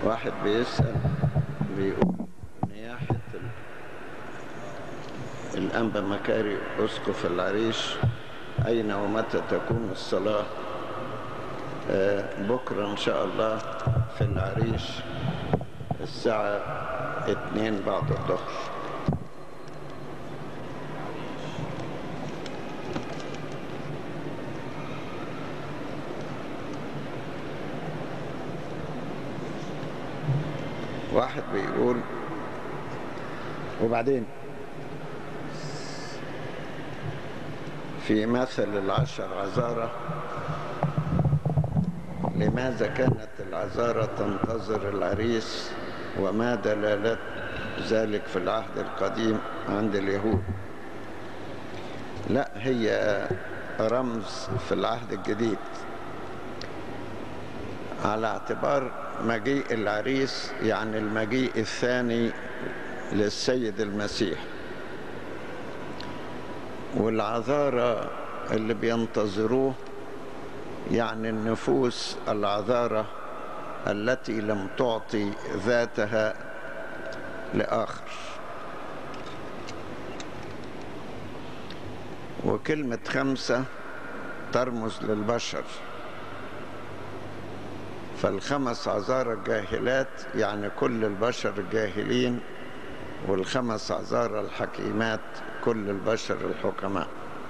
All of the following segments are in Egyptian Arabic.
واحد بيسأل بيقول نياحة الأنبا مكاري أسقف العريش أين ومتى تكون الصلاة بكرة إن شاء الله في العريش الساعة اتنين بعد الظهر واحد بيقول وبعدين في مثل العشر عذارة لماذا كانت العذارة تنتظر العريس وما دلالة ذلك في العهد القديم عند اليهود لا هي رمز في العهد الجديد على اعتبار مجيء العريس يعني المجيء الثاني للسيد المسيح والعذارى اللي بينتظروه يعني النفوس العذارة التي لم تعطي ذاتها لآخر وكلمة خمسة ترمز للبشر فالخمس عذارى الجاهلات يعني كل البشر الجاهلين والخمس عذارى الحكيمات كل البشر الحكماء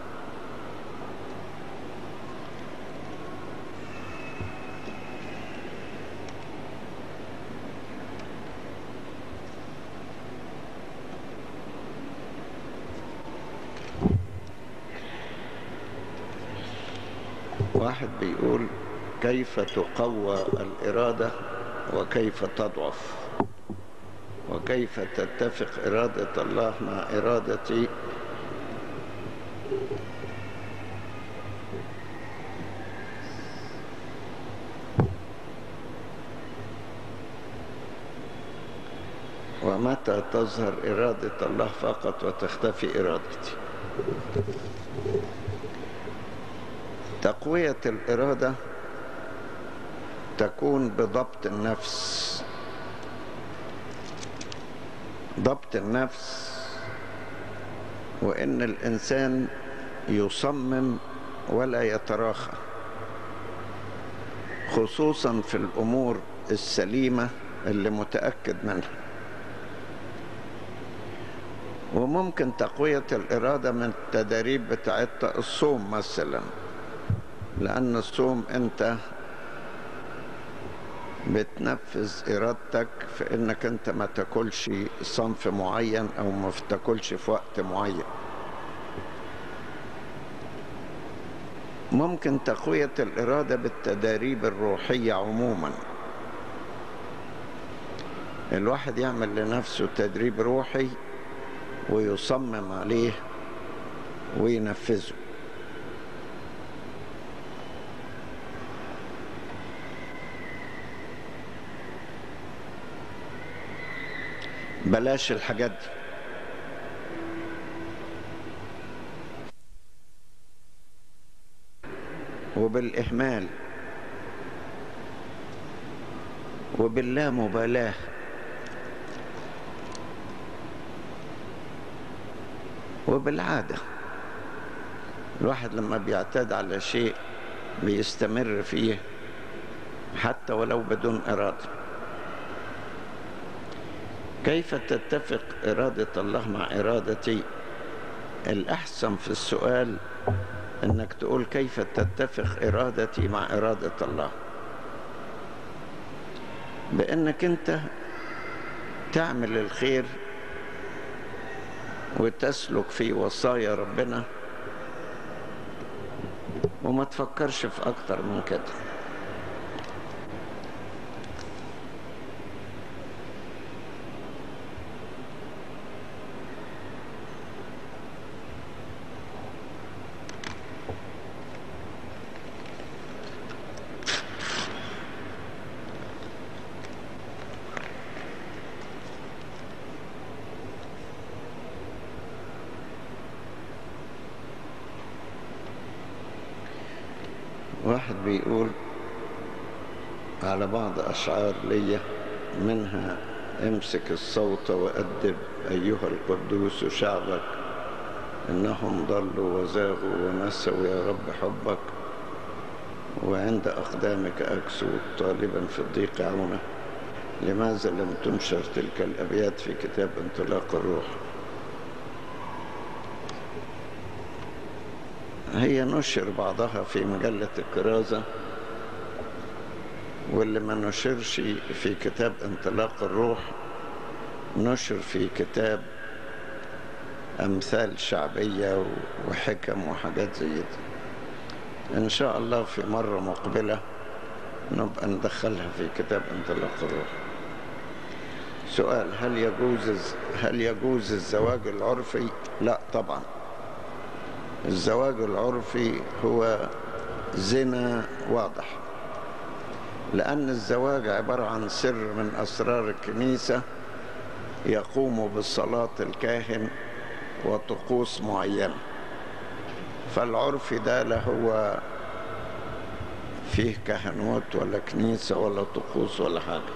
واحد بيقول كيف تقوى الإرادة وكيف تضعف وكيف تتفق إرادة الله مع إرادتي ومتى تظهر إرادة الله فقط وتختفي إرادتي تقوية الإرادة تكون بضبط النفس ضبط النفس وإن الإنسان يصمم ولا يتراخى خصوصا في الأمور السليمة اللي متأكد منها وممكن تقوية الإرادة من التدريب بتاعتها الصوم مثلا لأن الصوم أنت بتنفذ إرادتك في إنك أنت ما تاكلش صنف معين أو ما تاكلش في وقت معين ممكن تقوية الإرادة بالتداريب الروحية عموما الواحد يعمل لنفسه تدريب روحي ويصمم عليه وينفذه بلاش الحاجات دي وبالإهمال وباللامبالاة وبالعادة الواحد لما بيعتاد على شيء بيستمر فيه حتى ولو بدون إرادة كيف تتفق إرادة الله مع إرادتي الأحسن في السؤال أنك تقول كيف تتفق إرادتي مع إرادة الله بأنك أنت تعمل الخير وتسلك في وصايا ربنا وما تفكرش في أكتر من كده واحد بيقول على بعض أشعار ليا منها امسك الصوت وأدب أيها القدوس شعبك إنهم ضلوا وزاغوا ونسوا يا رب حبك وعند أقدامك أكسو طالبا في الضيق عونه لماذا لم تنشر تلك الأبيات في كتاب انطلاق الروح هي نشر بعضها في مجلة الكرازة واللي ما نشرش في كتاب انطلاق الروح نشر في كتاب أمثال شعبية وحكم وحاجات زي دي إن شاء الله في مرة مقبلة نبقى ندخلها في كتاب انطلاق الروح سؤال هل يجوز هل يجوز الزواج العرفي؟ لا طبعا الزواج العرفي هو زنا واضح لأن الزواج عبارة عن سر من أسرار الكنيسة يقوم بالصلاة الكاهن وطقوس معينة فالعرف ده لا هو فيه كهنوت ولا كنيسة ولا طقوس ولا حاجة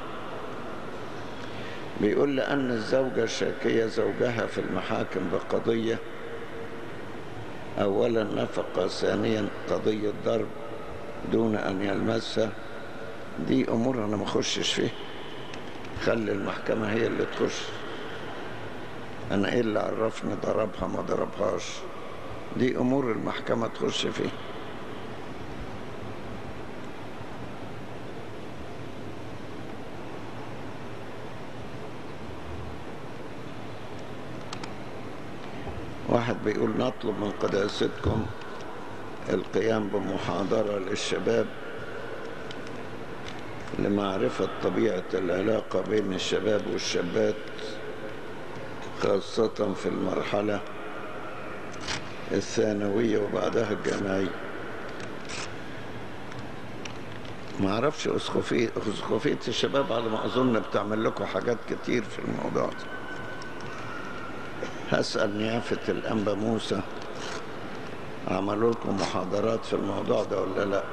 بيقول لأن الزوجة الشاكية زوجها في المحاكم بقضية أولا نفقة ثانيا قضية ضرب دون أن يلمسها دي أمور أنا ما أخشش فيها خلي المحكمة هي اللي تخش أنا إيه اللي عرفني ضربها ما ضربهاش دي أمور المحكمة تخش فيها واحد بيقول نطلب من قداستكم القيام بمحاضرة للشباب لمعرفة طبيعة العلاقة بين الشباب والشابات خاصة في المرحلة الثانوية وبعدها الجامعية ما اعرفش اسقفية اسقفية الشباب على ما اظن بتعمل لكم حاجات كتير في الموضوع ده هسأل نيافة الأنبا موسى عملوا لكم محاضرات في الموضوع ده ولا لا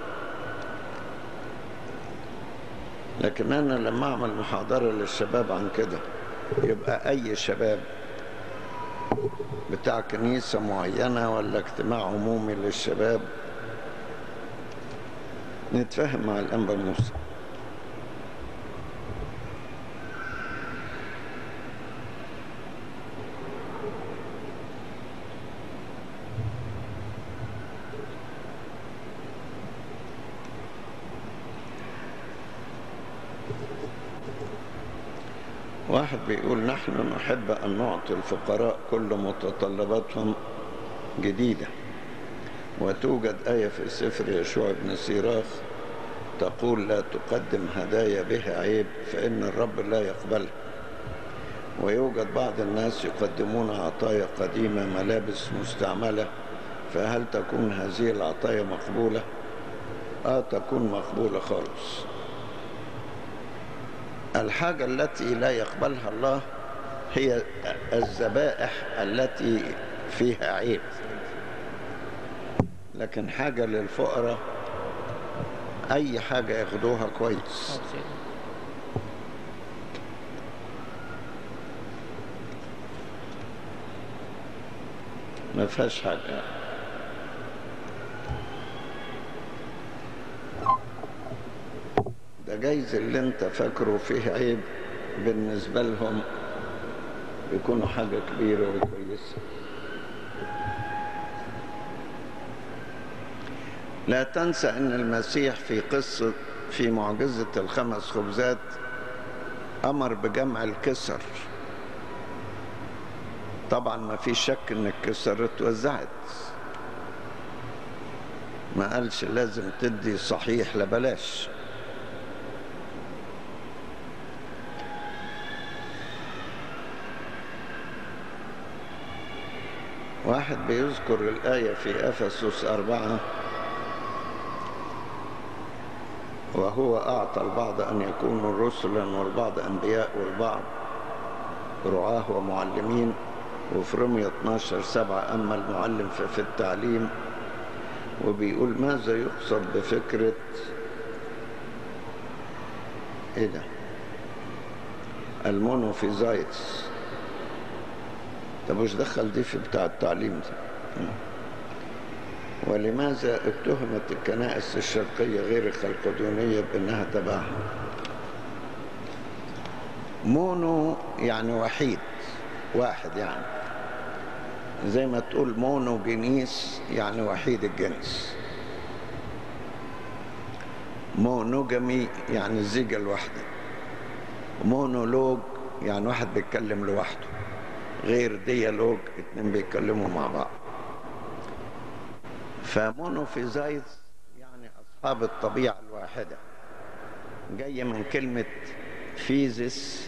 لكن أنا لما أعمل محاضرة للشباب عن كده يبقى أي شباب بتاع كنيسة معينة ولا اجتماع عمومي للشباب نتفاهم مع الأنبا موسى واحد بيقول نحن نحب أن نعطي الفقراء كل متطلباتهم جديدة وتوجد آية في سفر يشوع بن سيراخ تقول لا تقدم هدايا بها عيب فإن الرب لا يقبلها ويوجد بعض الناس يقدمون عطايا قديمة ملابس مستعملة فهل تكون هذه العطايا مقبولة؟ آه تكون مقبولة خالص الحاجة التي لا يقبلها الله هي الذبائح التي فيها عيب لكن حاجة للفقراء أي حاجة ياخدوها كويس ما فيهاش حاجة ده جايز اللي انت فاكره فيه عيب بالنسبة لهم يكونوا حاجة كبيرة وكويسة لا تنسى ان المسيح في قصة في معجزة الخمس خبزات امر بجمع الكسر طبعا ما في شك ان الكسر اتوزعت ما قالش لازم تدي صحيح لبلاش واحد بيذكر الآية في أفسس أربعة وهو أعطى البعض أن يكونوا رسلا والبعض أنبياء والبعض رعاه ومعلمين وفي رمية 12 سبعة أما المعلم ففي التعليم وبيقول ماذا يقصد بفكرة إيه ده المونوفيزايتس طب وش دخل دي في بتاع التعليم ده ولماذا اتهمت الكنائس الشرقية غير الخلقدونية بأنها تبعها مونو يعني وحيد واحد يعني زي ما تقول مونو جنيس يعني وحيد الجنس مونوجامي يعني الزيجة الواحدة مونولوج يعني واحد بيتكلم لوحده غير ديالوج اتنين بيتكلموا مع بعض فمونوفيزايتس يعني أصحاب الطبيعة الواحدة جاية من كلمة فيزيس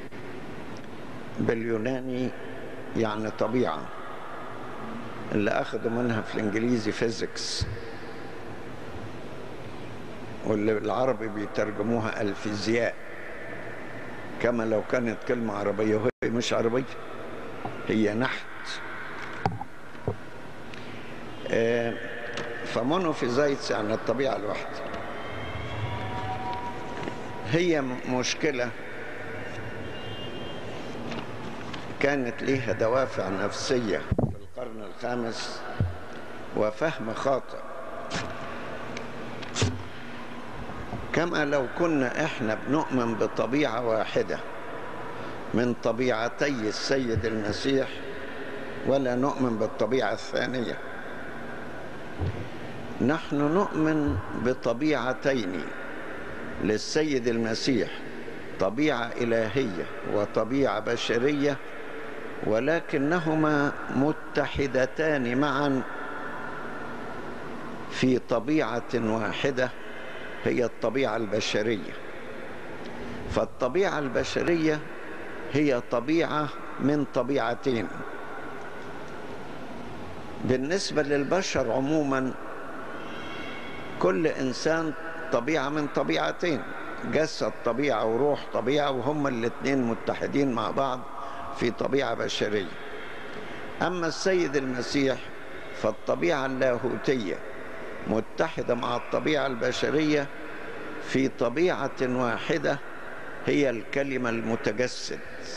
باليوناني يعني طبيعة اللي أخذوا منها في الإنجليزي فيزيكس واللي بالعربي بيترجموها الفيزياء كما لو كانت كلمة عربية وهي مش عربية هي نحت آه، فمونوفيزايتس يعني الطبيعة الواحدة هي مشكلة كانت ليها دوافع نفسية في القرن الخامس وفهم خاطئ كما لو كنا احنا بنؤمن بطبيعة واحدة من طبيعتي السيد المسيح ولا نؤمن بالطبيعة الثانية نحن نؤمن بطبيعتين للسيد المسيح طبيعة إلهية وطبيعة بشرية ولكنهما متحدتان معا في طبيعة واحدة هي الطبيعة البشرية فالطبيعة البشرية هي طبيعة من طبيعتين بالنسبة للبشر عموما كل إنسان طبيعة من طبيعتين جسد طبيعة وروح طبيعة وهما الاثنين متحدين مع بعض في طبيعة بشرية أما السيد المسيح فالطبيعة اللاهوتية متحدة مع الطبيعة البشرية في طبيعة واحدة هي الكلمة المتجسد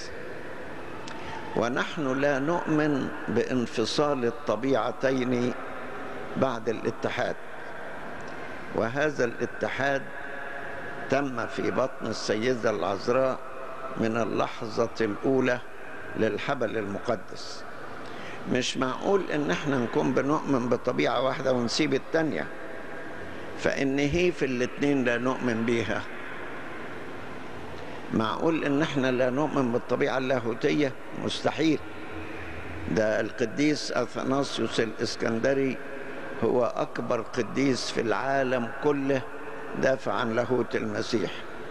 ونحن لا نؤمن بانفصال الطبيعتين بعد الاتحاد وهذا الاتحاد تم في بطن السيدة العذراء من اللحظة الأولى للحبل المقدس مش معقول ان احنا نكون بنؤمن بطبيعة واحدة ونسيب التانية فان هي في الاتنين لا نؤمن بيها معقول ان احنا لا نؤمن بالطبيعة اللاهوتية مستحيل ده القديس اثناسيوس الاسكندري هو اكبر قديس في العالم كله دافع عن لاهوت المسيح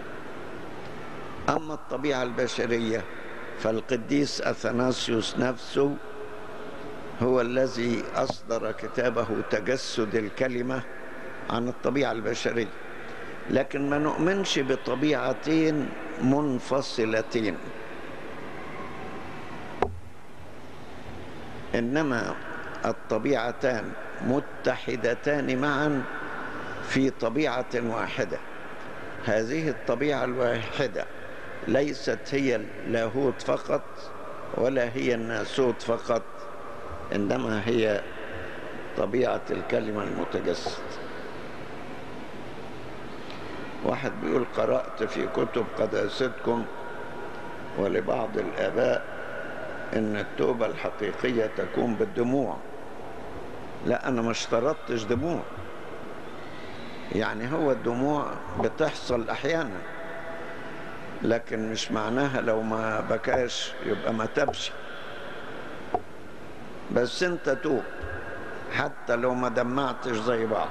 اما الطبيعة البشرية فالقديس اثناسيوس نفسه هو الذي أصدر كتابه تجسد الكلمة عن الطبيعة البشرية لكن ما نؤمنش بطبيعتين منفصلتين إنما الطبيعتان متحدتان معا في طبيعة واحدة هذه الطبيعة الواحدة ليست هي اللاهوت فقط ولا هي الناسوت فقط إنما هي طبيعة الكلمة المتجسد واحد بيقول قرأت في كتب قداستكم ولبعض الآباء إن التوبة الحقيقية تكون بالدموع لا أنا ما اشترطتش دموع يعني هو الدموع بتحصل أحيانا لكن مش معناها لو ما بكاش يبقى ما تبش بس انت توب حتى لو ما دمعتش زي بعض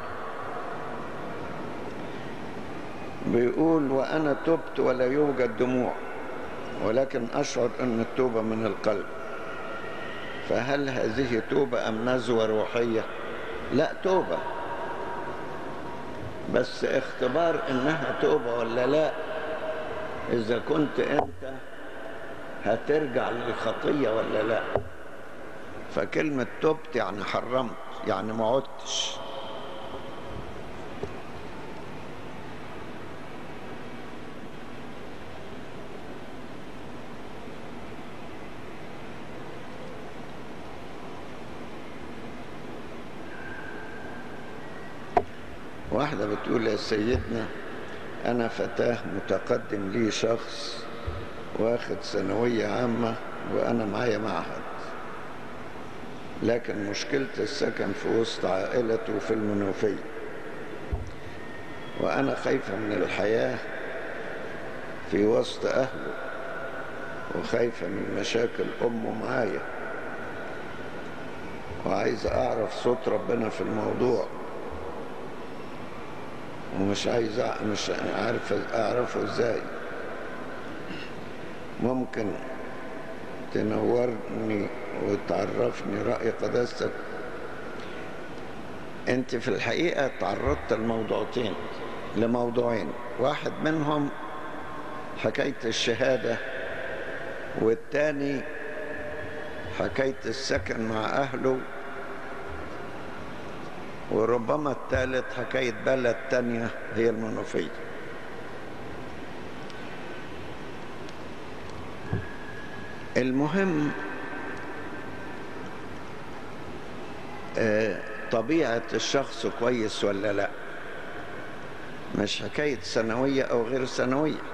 بيقول وانا تبت ولا يوجد دموع ولكن اشعر ان التوبه من القلب فهل هذه توبه ام نزوه روحيه لا توبه بس اختبار انها توبه ولا لا اذا كنت انت هترجع للخطيه ولا لا فكلمة تبت يعني حرمت يعني ما عدتش واحدة بتقول يا سيدنا أنا فتاة متقدم لي شخص واخد ثانوية عامة وأنا معايا معهد لكن مشكلة السكن في وسط عائلته في المنوفية وأنا خايفة من الحياة في وسط أهله وخايفة من مشاكل أمه معايا وعايز أعرف صوت ربنا في الموضوع ومش عايز أع- مش عارف أعرفه إزاي ممكن تنورني وتعرفني رأي قداستك انت في الحقيقة تعرضت لموضوعتين لموضوعين واحد منهم حكاية الشهادة والتاني حكاية السكن مع أهله وربما الثالث حكاية بلد تانية هي المنوفية المهم آه، طبيعة الشخص كويس ولا لا مش حكاية ثانوية أو غير ثانوية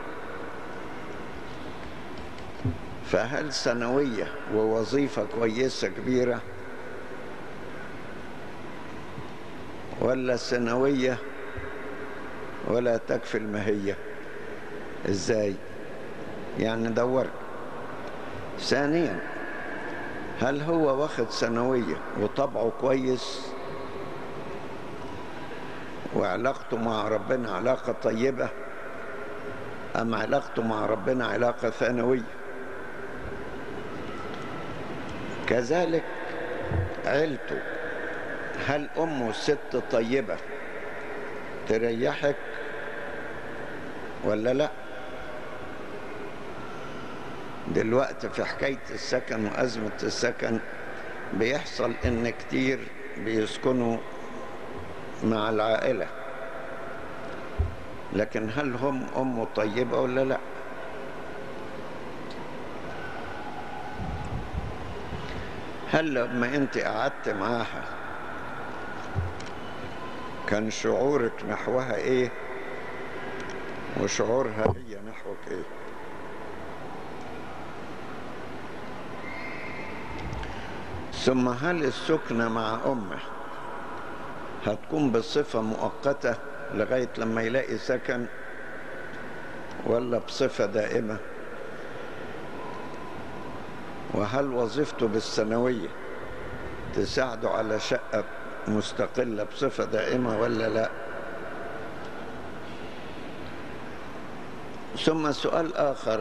فهل ثانوية ووظيفة كويسة كبيرة ولا ثانوية ولا تكفي المهية ازاي يعني دور ثانيا هل هو واخد ثانوية وطبعه كويس وعلاقته مع ربنا علاقة طيبة أم علاقته مع ربنا علاقة ثانوية كذلك عيلته هل أمه ست طيبة تريحك ولا لا دلوقتي في حكاية السكن وأزمة السكن بيحصل إن كتير بيسكنوا مع العائلة لكن هل هم أمه طيبة ولا لا هل لما أنت قعدت معاها كان شعورك نحوها إيه وشعورها هي نحوك إيه ثم هل السكنة مع أمه هتكون بصفة مؤقتة لغاية لما يلاقي سكن ولا بصفة دائمة وهل وظيفته بالسنوية تساعده على شقة مستقلة بصفة دائمة ولا لا ثم سؤال آخر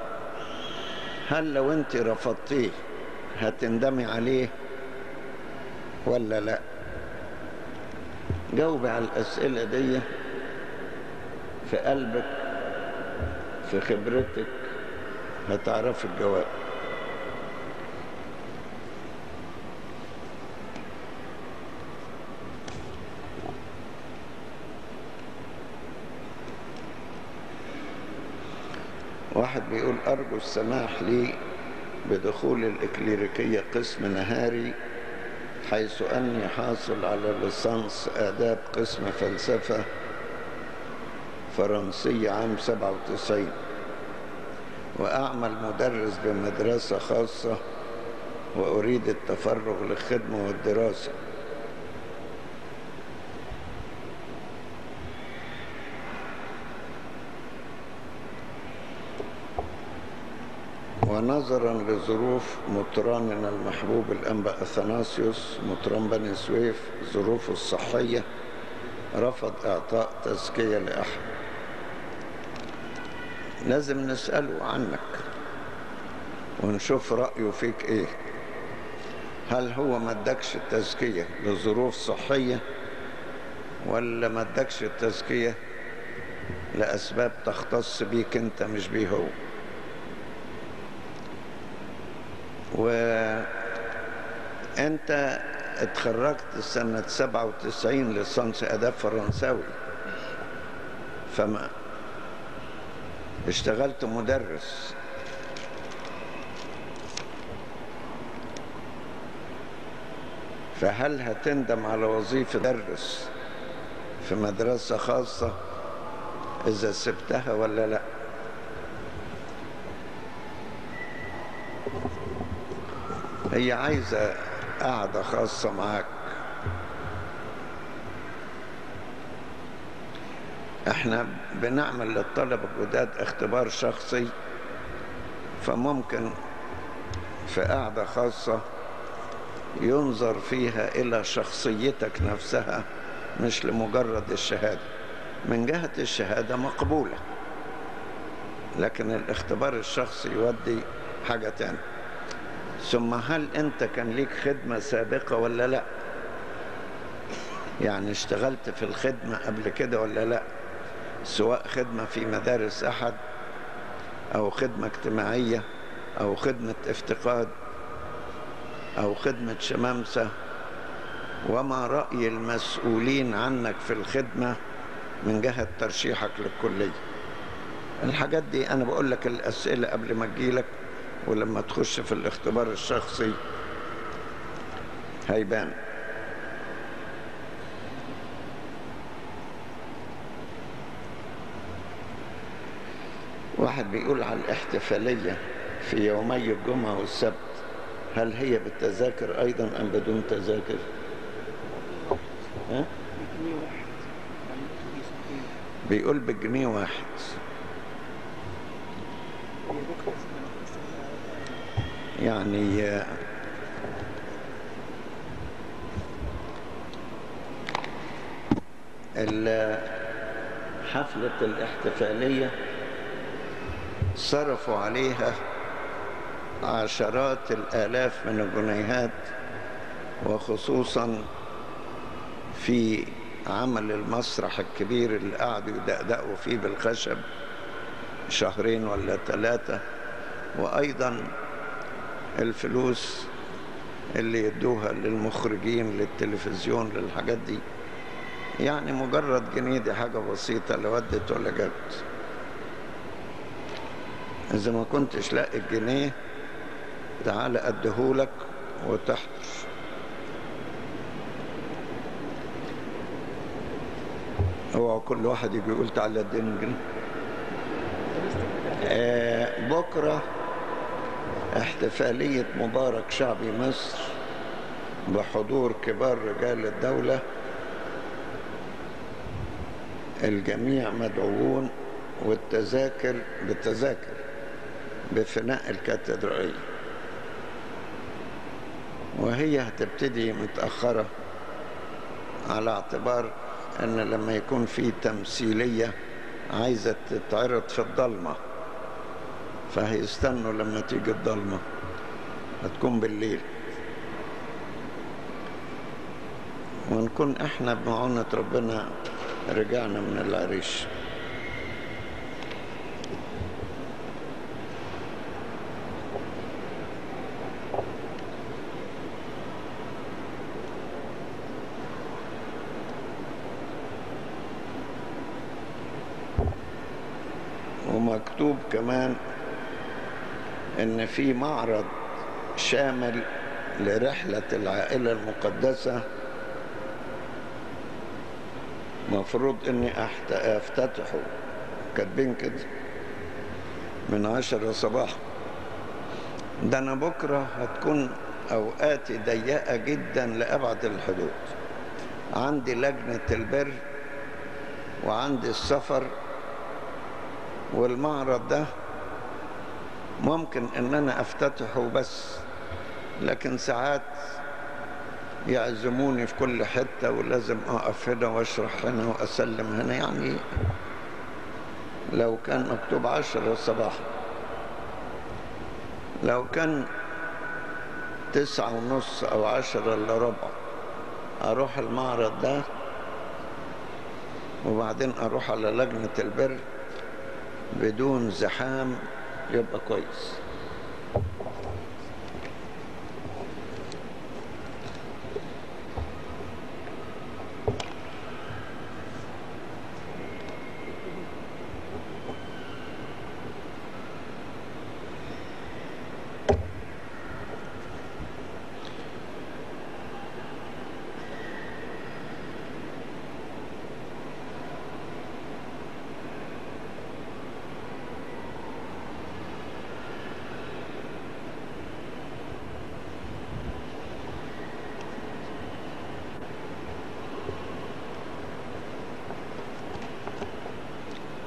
هل لو أنت رفضتيه هتندمي عليه ولا لا جاوبي على الأسئلة دي في قلبك في خبرتك هتعرفي الجواب واحد بيقول أرجو السماح لي بدخول الإكليريكية قسم نهاري حيث أني حاصل على ليسانس آداب قسم فلسفة فرنسية عام 97 وأعمل مدرس بمدرسة خاصة وأريد التفرغ للخدمة والدراسة ونظرا لظروف مطراننا المحبوب الأنبا أثناسيوس مطران بني سويف ظروفه الصحية رفض إعطاء تزكية لأحد لازم نسأله عنك ونشوف رأيه فيك إيه هل هو ما ادكش التزكية لظروف صحية ولا ما ادكش التزكية لأسباب تختص بيك أنت مش بيه هو وانت اتخرجت سنة 97 لصنص اداب فرنساوي فما اشتغلت مدرس فهل هتندم على وظيفة درس في مدرسة خاصة إذا سبتها ولا لا هي عايزة قعدة خاصة معاك احنا بنعمل للطلبة الجداد اختبار شخصي فممكن في قعدة خاصة ينظر فيها إلى شخصيتك نفسها مش لمجرد الشهادة من جهة الشهادة مقبولة لكن الاختبار الشخصي يودي حاجة تانية ثم هل أنت كان ليك خدمة سابقة ولا لا يعني اشتغلت في الخدمة قبل كده ولا لا سواء خدمة في مدارس أحد أو خدمة اجتماعية أو خدمة افتقاد أو خدمة شمامسة وما رأي المسؤولين عنك في الخدمة من جهة ترشيحك للكلية الحاجات دي أنا بقول لك الأسئلة قبل ما تجيلك ولما تخش في الاختبار الشخصي هيبان واحد بيقول على الاحتفالية في يومي الجمعة والسبت هل هي بالتذاكر أيضا أم بدون تذاكر؟ ها؟ بيقول بجنيه واحد يعني حفلة الاحتفالية صرفوا عليها عشرات الآلاف من الجنيهات وخصوصا في عمل المسرح الكبير اللي قعدوا يدقدقوا فيه بالخشب شهرين ولا ثلاثة وأيضا الفلوس اللي يدوها للمخرجين للتلفزيون للحاجات دي يعني مجرد جنيه دي حاجة بسيطة لا ودت ولا جت إذا ما كنتش لاقي الجنيه تعال أديهولك وتحضر هو كل واحد يجي يقول تعالى اديني جنيه آه بكرة احتفالية مبارك شعبي مصر بحضور كبار رجال الدولة الجميع مدعوون والتذاكر بالتذاكر بفناء الكاتدرائية وهي هتبتدي متأخرة على اعتبار ان لما يكون في تمثيلية عايزة تتعرض في الضلمة فهيستنوا لما تيجي الضلمة هتكون بالليل ونكون احنا بمعونة ربنا رجعنا من العريش ومكتوب كمان ان في معرض شامل لرحلة العائلة المقدسة مفروض اني افتتحه كاتبين كده من عشرة صباحا ده انا بكرة هتكون اوقاتي ضيقة جدا لابعد الحدود عندي لجنة البر وعندي السفر والمعرض ده ممكن ان انا افتتحه بس لكن ساعات يعزموني في كل حتة ولازم اقف هنا واشرح هنا واسلم هنا يعني لو كان مكتوب عشرة صباحا لو كان تسعة ونص او عشرة الا ربع اروح المعرض ده وبعدين اروح على لجنة البر بدون زحام يبقى كويس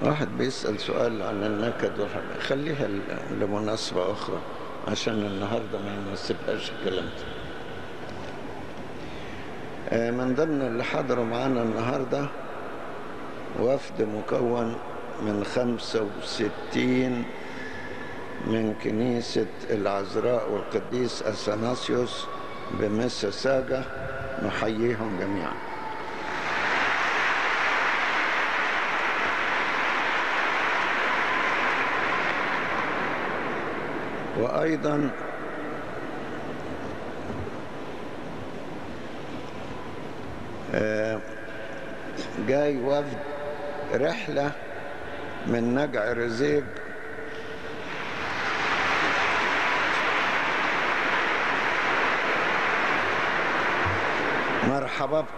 واحد بيسأل سؤال عن النكد والحاجة خليها ل- لمناسبة أخرى عشان النهاردة ما يناسبهاش الكلام ده آه، من ضمن اللي حضروا معانا النهاردة وفد مكون من خمسة وستين من كنيسة العذراء والقديس أثناسيوس بمسساجة نحييهم جميعا وأيضا آه، جاي وفد رحلة من نجع رزيق مرحبا بكم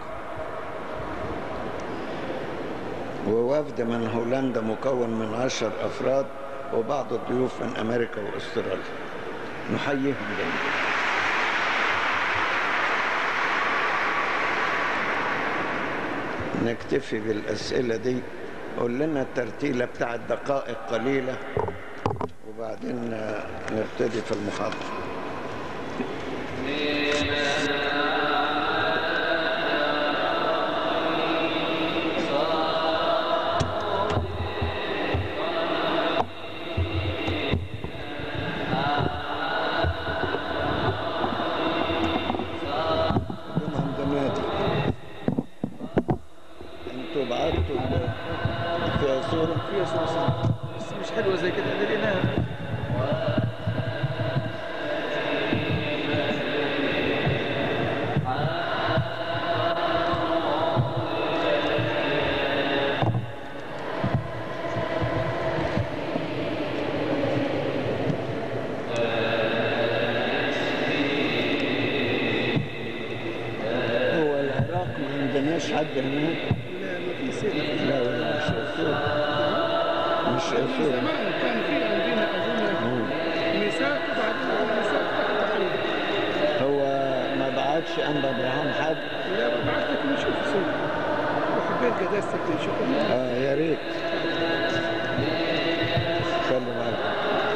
ووفد من هولندا مكون من عشر أفراد وبعض الضيوف من أمريكا وأستراليا نحييهم جميعا نكتفي بالأسئلة دي قول لنا الترتيلة بتاعت دقائق قليلة وبعدين آه، نبتدي في المحاضرة يوم عند نادي انتوا بعتوا ال- فيها صورة فيها صوصة بس مش حلوة زي كده اللي لقيناها هو العراق ما عندناش حد هناك لا ما في سيدة لا ولا مش أسود مش أسود زمان كان في عندنا أظن ميثاق وبعدين ميثاق تحت حلو هو ما بعتش أنبا إبراهيم حد لا بعت لك نشوف صورة وحبيت قداستك نشوف اه يا ريت خلي بالك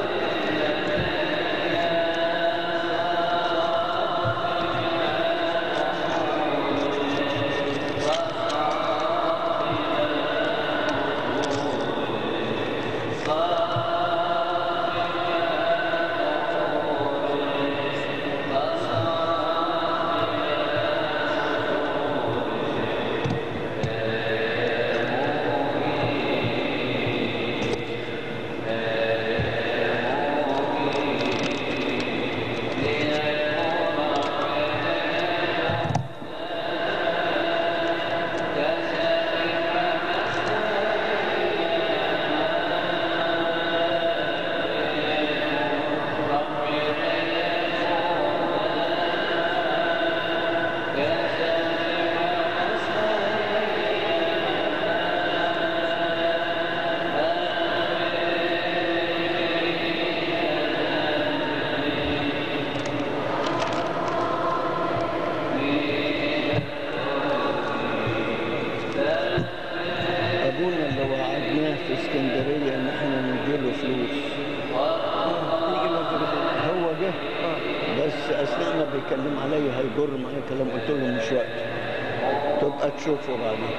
أبونا اللي وعدناه في اسكندرية إن إحنا نديله فلوس هو جه بس أثناء ما بيتكلم عليا هيجر معايا كلام قلت له مش وقت تبقى تشوفه بعدين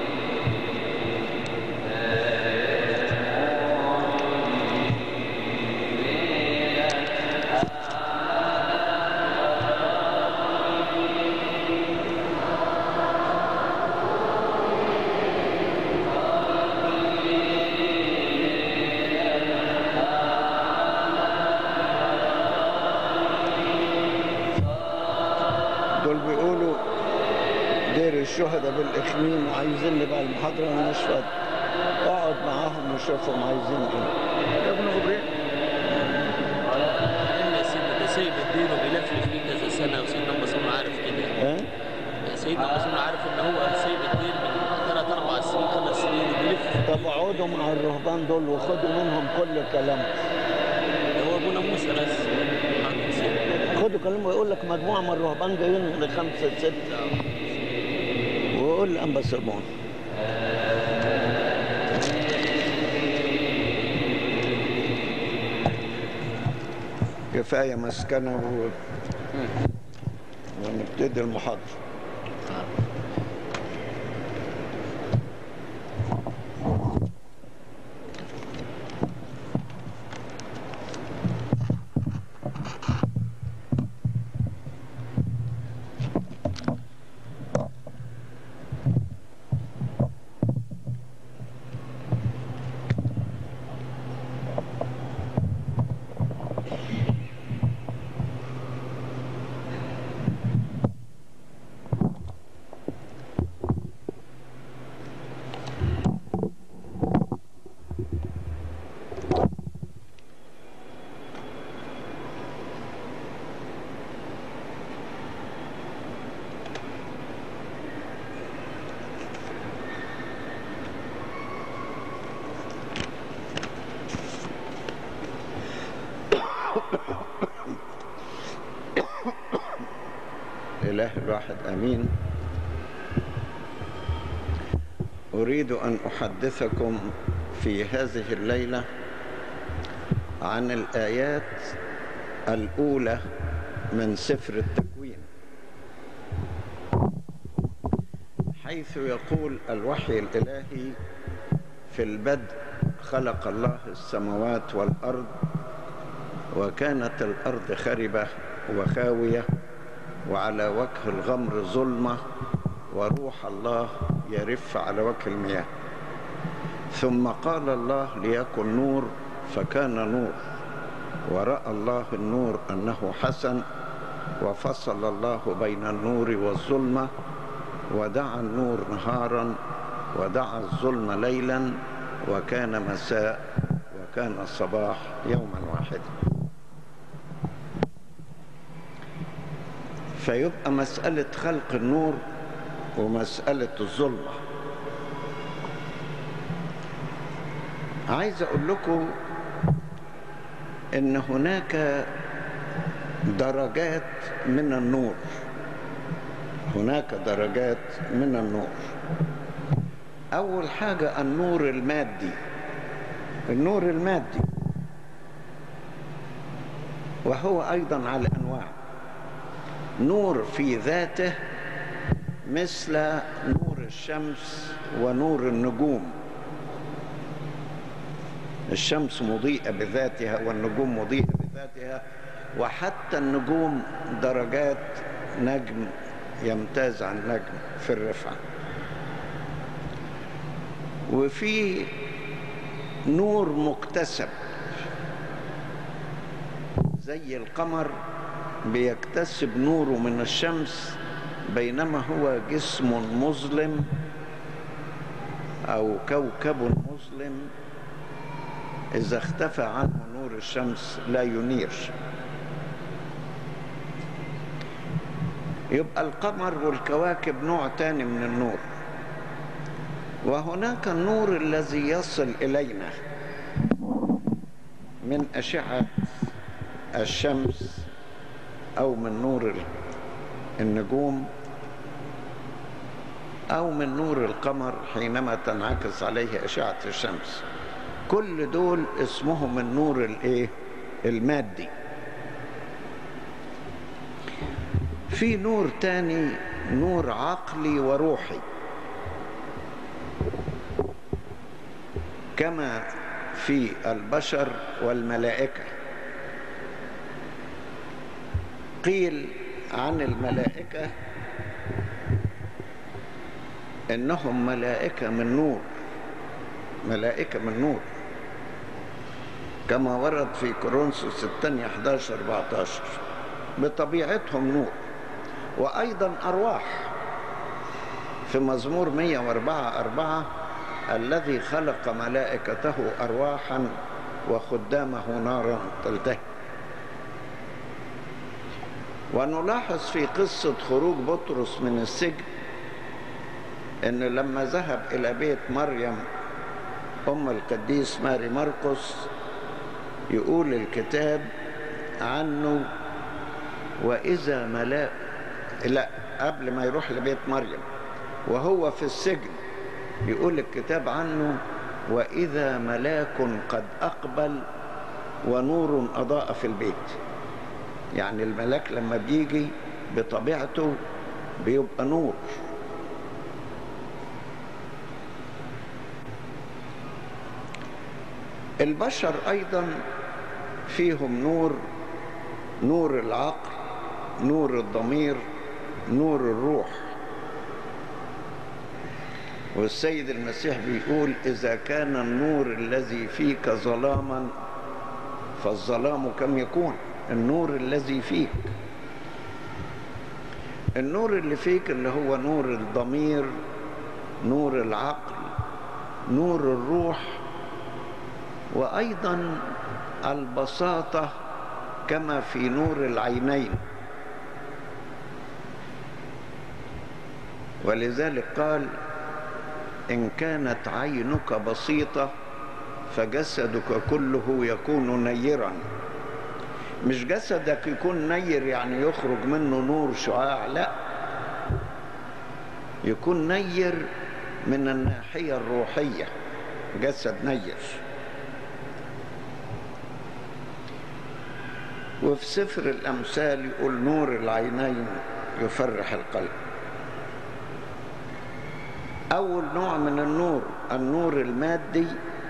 دول بيقولوا دير الشهداء بالإخميم وعايزين بقى المحاضرة أنا مش فاضي اقعد معاهم وشوفهم عايزين ايه يا ابن غبريل يا سيدنا ده سيد الدين وبيلفلف فيه كذا سنه وسيدنا مسؤول عارف كده ها؟ سيدنا مسؤول عارف ان هو سيد الدين من ثلاث اربع سنين خمس سنين وبيلف طب اقعدوا مع الرهبان دول وخدوا منهم كل كلام هو ابونا موسى بس محمد سيد. خدوا كلام ويقول لك مجموعة من الرهبان جايين من خمسة ستة ويقول لأنبا سيمون كفاية مسكنة و... ونبتدي المحاضرة الإله الواحد أمين أريد أن أحدثكم في هذه الليلة عن الآيات الأولى من سفر التكوين حيث يقول الوحي الإلهي في البدء خلق الله السماوات والأرض وكانت الأرض خربة وخاوية وعلى وجه الغمر ظلمة وروح الله يرف على وجه المياه ثم قال الله ليكن نور فكان نور ورأى الله النور أنه حسن وفصل الله بين النور والظلمة ودعا النور نهارا ودعا الظلم ليلا وكان مساء وكان الصباح يوما واحدا فيبقى مسألة خلق النور ومسألة الظلمة عايز أقول لكم إن هناك درجات من النور هناك درجات من النور أول حاجة النور المادي النور المادي وهو أيضا على أنواع نور في ذاته مثل نور الشمس ونور النجوم الشمس مضيئة بذاتها والنجوم مضيئة بذاتها وحتى النجوم درجات نجم يمتاز عن نجم في الرفعة وفي نور مكتسب زي القمر بيكتسب نوره من الشمس بينما هو جسم مظلم أو كوكب مظلم إذا اختفى عنه نور الشمس لا ينير يبقى القمر والكواكب نوع تاني من النور وهناك النور الذي يصل إلينا من أشعة الشمس أو من نور النجوم أو من نور القمر حينما تنعكس عليه أشعة الشمس كل دول اسمهم النور الايه المادي في نور تاني نور عقلي وروحي كما في البشر والملائكة قيل عن الملائكة إنهم ملائكة من نور ملائكة من نور كما ورد في كورنثوس الثانية 11 14 بطبيعتهم نور وأيضا أرواح في مزمور 104 4 الذي خلق ملائكته أرواحا وخدامه نارا تلتهب ونلاحظ في قصة خروج بطرس من السجن ان لما ذهب الى بيت مريم ام القديس ماري مرقس يقول الكتاب عنه واذا ملاك لا قبل ما يروح لبيت مريم وهو في السجن يقول الكتاب عنه واذا ملاك قد اقبل ونور اضاء في البيت يعني الملاك لما بيجي بطبيعته بيبقى نور البشر ايضا فيهم نور نور العقل نور الضمير نور الروح والسيد المسيح بيقول اذا كان النور الذي فيك ظلاما فالظلام كم يكون النور الذي فيك النور اللي فيك اللي هو نور الضمير نور العقل نور الروح وايضا البساطه كما في نور العينين ولذلك قال ان كانت عينك بسيطه فجسدك كله يكون نيرا مش جسدك يكون نير يعني يخرج منه نور شعاع لا يكون نير من الناحيه الروحيه جسد نير وفي سفر الأمثال يقول نور العينين يفرح القلب أول نوع من النور النور المادي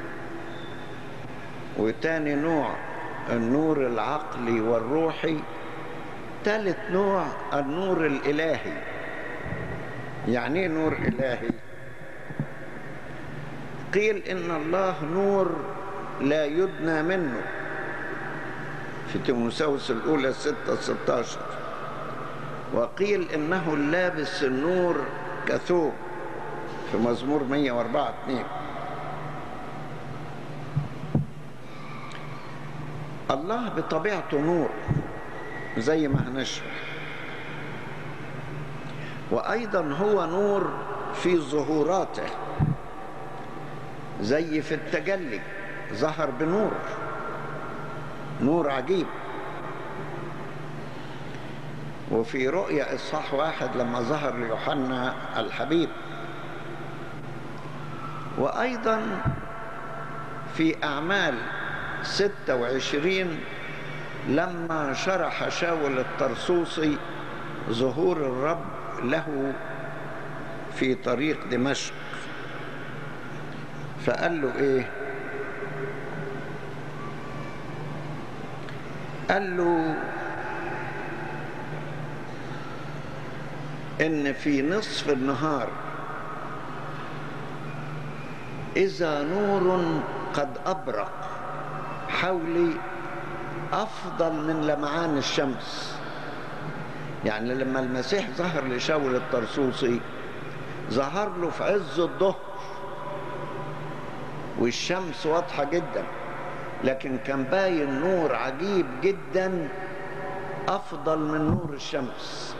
وتاني نوع النور العقلي والروحي ثالث نوع النور الإلهي يعني ايه نور إلهي قيل إن الله نور لا يدنى منه في تيموساوس الأولى 6 16 وقيل إنه لابس النور كثوب في مزمور 104 2 الله بطبيعته نور زي ما هنشرح وأيضا هو نور في ظهوراته زي في التجلي ظهر بنور نور عجيب وفي رؤيا إصحاح واحد لما ظهر ليوحنا الحبيب وأيضا في أعمال 26 لما شرح شاول الطرسوسي ظهور الرب له في طريق دمشق فقال له ايه قال له ان في نصف النهار اذا نور قد ابرق حولي افضل من لمعان الشمس يعني لما المسيح ظهر لشاول الطرسوسي ظهر له في عز الظهر والشمس واضحه جدا لكن كان باين نور عجيب جدا افضل من نور الشمس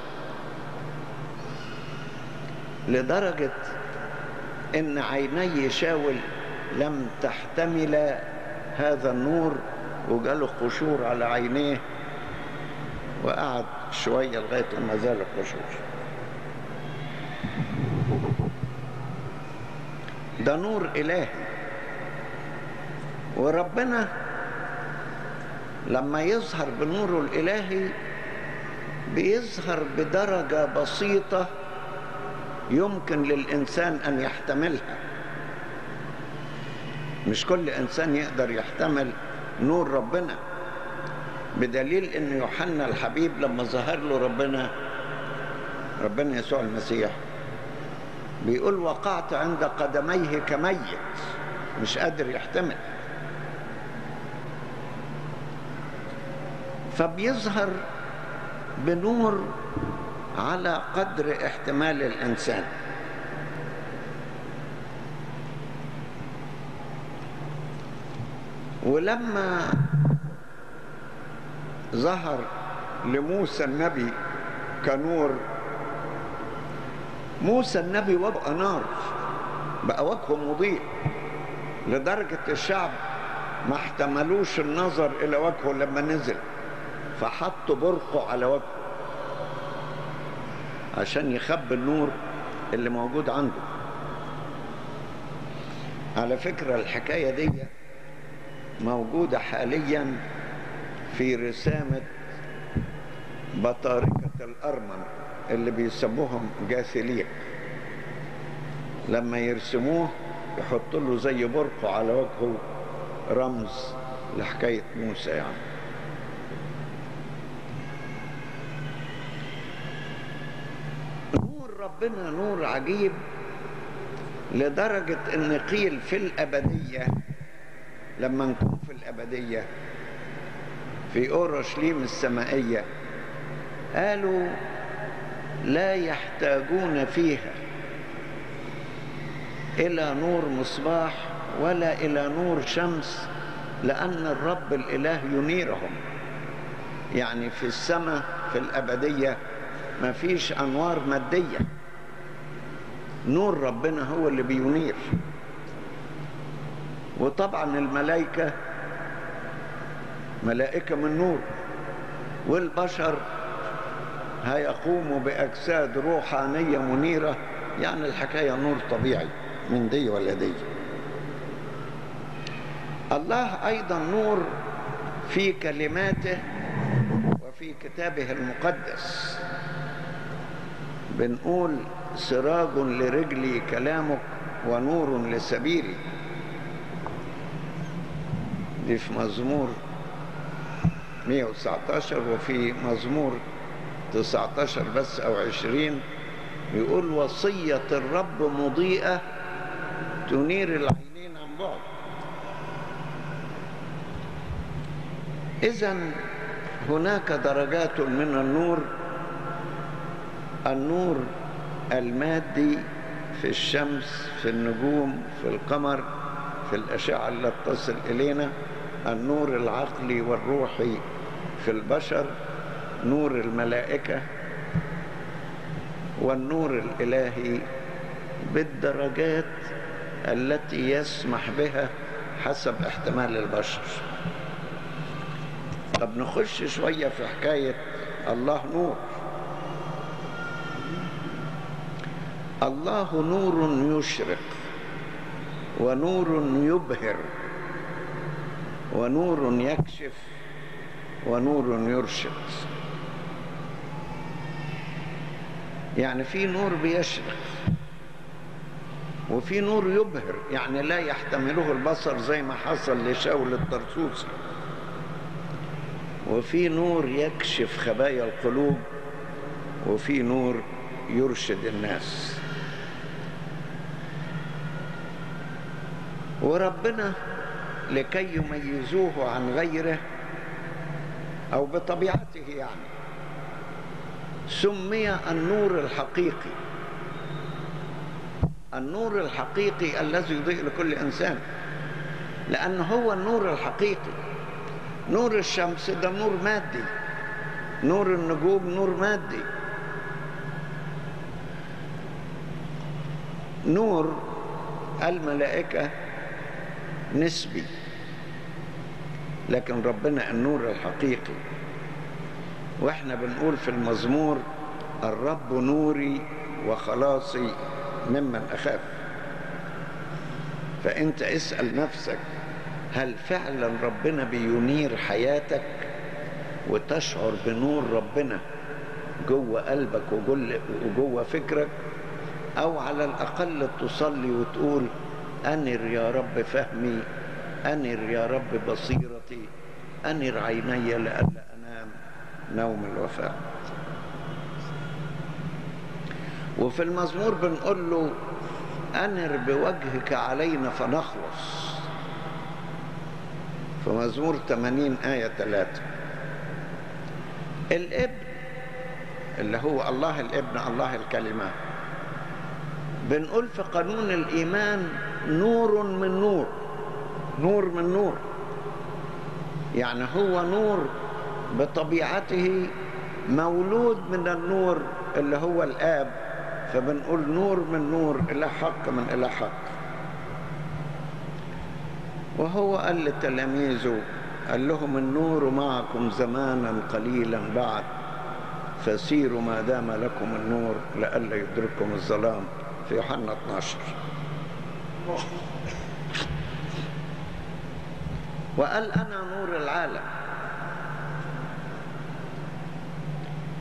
لدرجه ان عيني شاول لم تحتمل هذا النور وجاله قشور على عينيه وقعد شويه لغايه لما زال القشور ده نور الهي وربنا لما يظهر بنوره الالهي بيظهر بدرجه بسيطه يمكن للانسان ان يحتملها مش كل انسان يقدر يحتمل نور ربنا بدليل ان يوحنا الحبيب لما ظهر له ربنا ربنا يسوع المسيح بيقول وقعت عند قدميه كميت مش قادر يحتمل فبيظهر بنور على قدر احتمال الانسان ولما ظهر لموسى النبي كنور موسى النبي وجهه نار بقى وجهه مضيء لدرجة الشعب ما احتملوش النظر إلى وجهه لما نزل فحطوا برقه على وجهه عشان يخبي النور اللي موجود عنده على فكرة الحكاية دي موجودة حاليا في رسامة بطاركة الأرمن اللي بيسموهم جاثليق لما يرسموه يحطوا له زي برقع على وجهه رمز لحكاية موسى يعني نور ربنا نور عجيب لدرجة ان قيل في الابدية لما نكون في الابدية في اورشليم السمائية قالوا لا يحتاجون فيها الى نور مصباح ولا الى نور شمس لان الرب الاله ينيرهم يعني في السماء في الابديه ما فيش انوار ماديه نور ربنا هو اللي بينير وطبعا الملائكه ملائكه من نور والبشر هيقوموا باجساد روحانيه منيره يعني الحكايه نور طبيعي من دي ولا دي الله ايضا نور في كلماته وفي كتابه المقدس بنقول سراج لرجلي كلامك ونور لسبيلي دي في مزمور 119 وفي مزمور 19 بس او 20 يقول وصية الرب مضيئة تنير العينين عن بعد إذا هناك درجات من النور النور المادي في الشمس في النجوم في القمر في الأشعة التي تصل إلينا النور العقلي والروحي في البشر نور الملائكة والنور الإلهي بالدرجات التي يسمح بها حسب احتمال البشر طب نخش شوية في حكاية الله نور الله نور يشرق ونور يبهر ونور يكشف ونور يرشد يعني في نور بيشرق وفي نور يبهر يعني لا يحتمله البصر زي ما حصل لشاول الطرسوسي وفي نور يكشف خبايا القلوب وفي نور يرشد الناس وربنا لكي يميزوه عن غيره او بطبيعته يعني سمي النور الحقيقي النور الحقيقي الذي يضيء لكل انسان لان هو النور الحقيقي نور الشمس ده نور مادي نور النجوم نور مادي نور الملائكه نسبي لكن ربنا النور الحقيقي واحنا بنقول في المزمور الرب نوري وخلاصي ممن اخاف فانت اسال نفسك هل فعلا ربنا بينير حياتك وتشعر بنور ربنا جوه قلبك وجوه فكرك او على الاقل تصلي وتقول انر يا رب فهمي انر يا رب بصيرتي انر عيني لئلا انام نوم الوفاء وفي المزمور بنقول له انر بوجهك علينا فنخلص في مزمور 80 آية 3 الابن اللي هو الله الابن الله الكلمة بنقول في قانون الإيمان نور من نور نور من نور يعني هو نور بطبيعته مولود من النور اللي هو الآب فبنقول نور من نور إلى حق من إلى حق وهو قال لتلاميذه قال لهم النور معكم زمانا قليلا بعد فسيروا ما دام لكم النور لئلا يدرككم الظلام في يوحنا 12 وقال انا نور العالم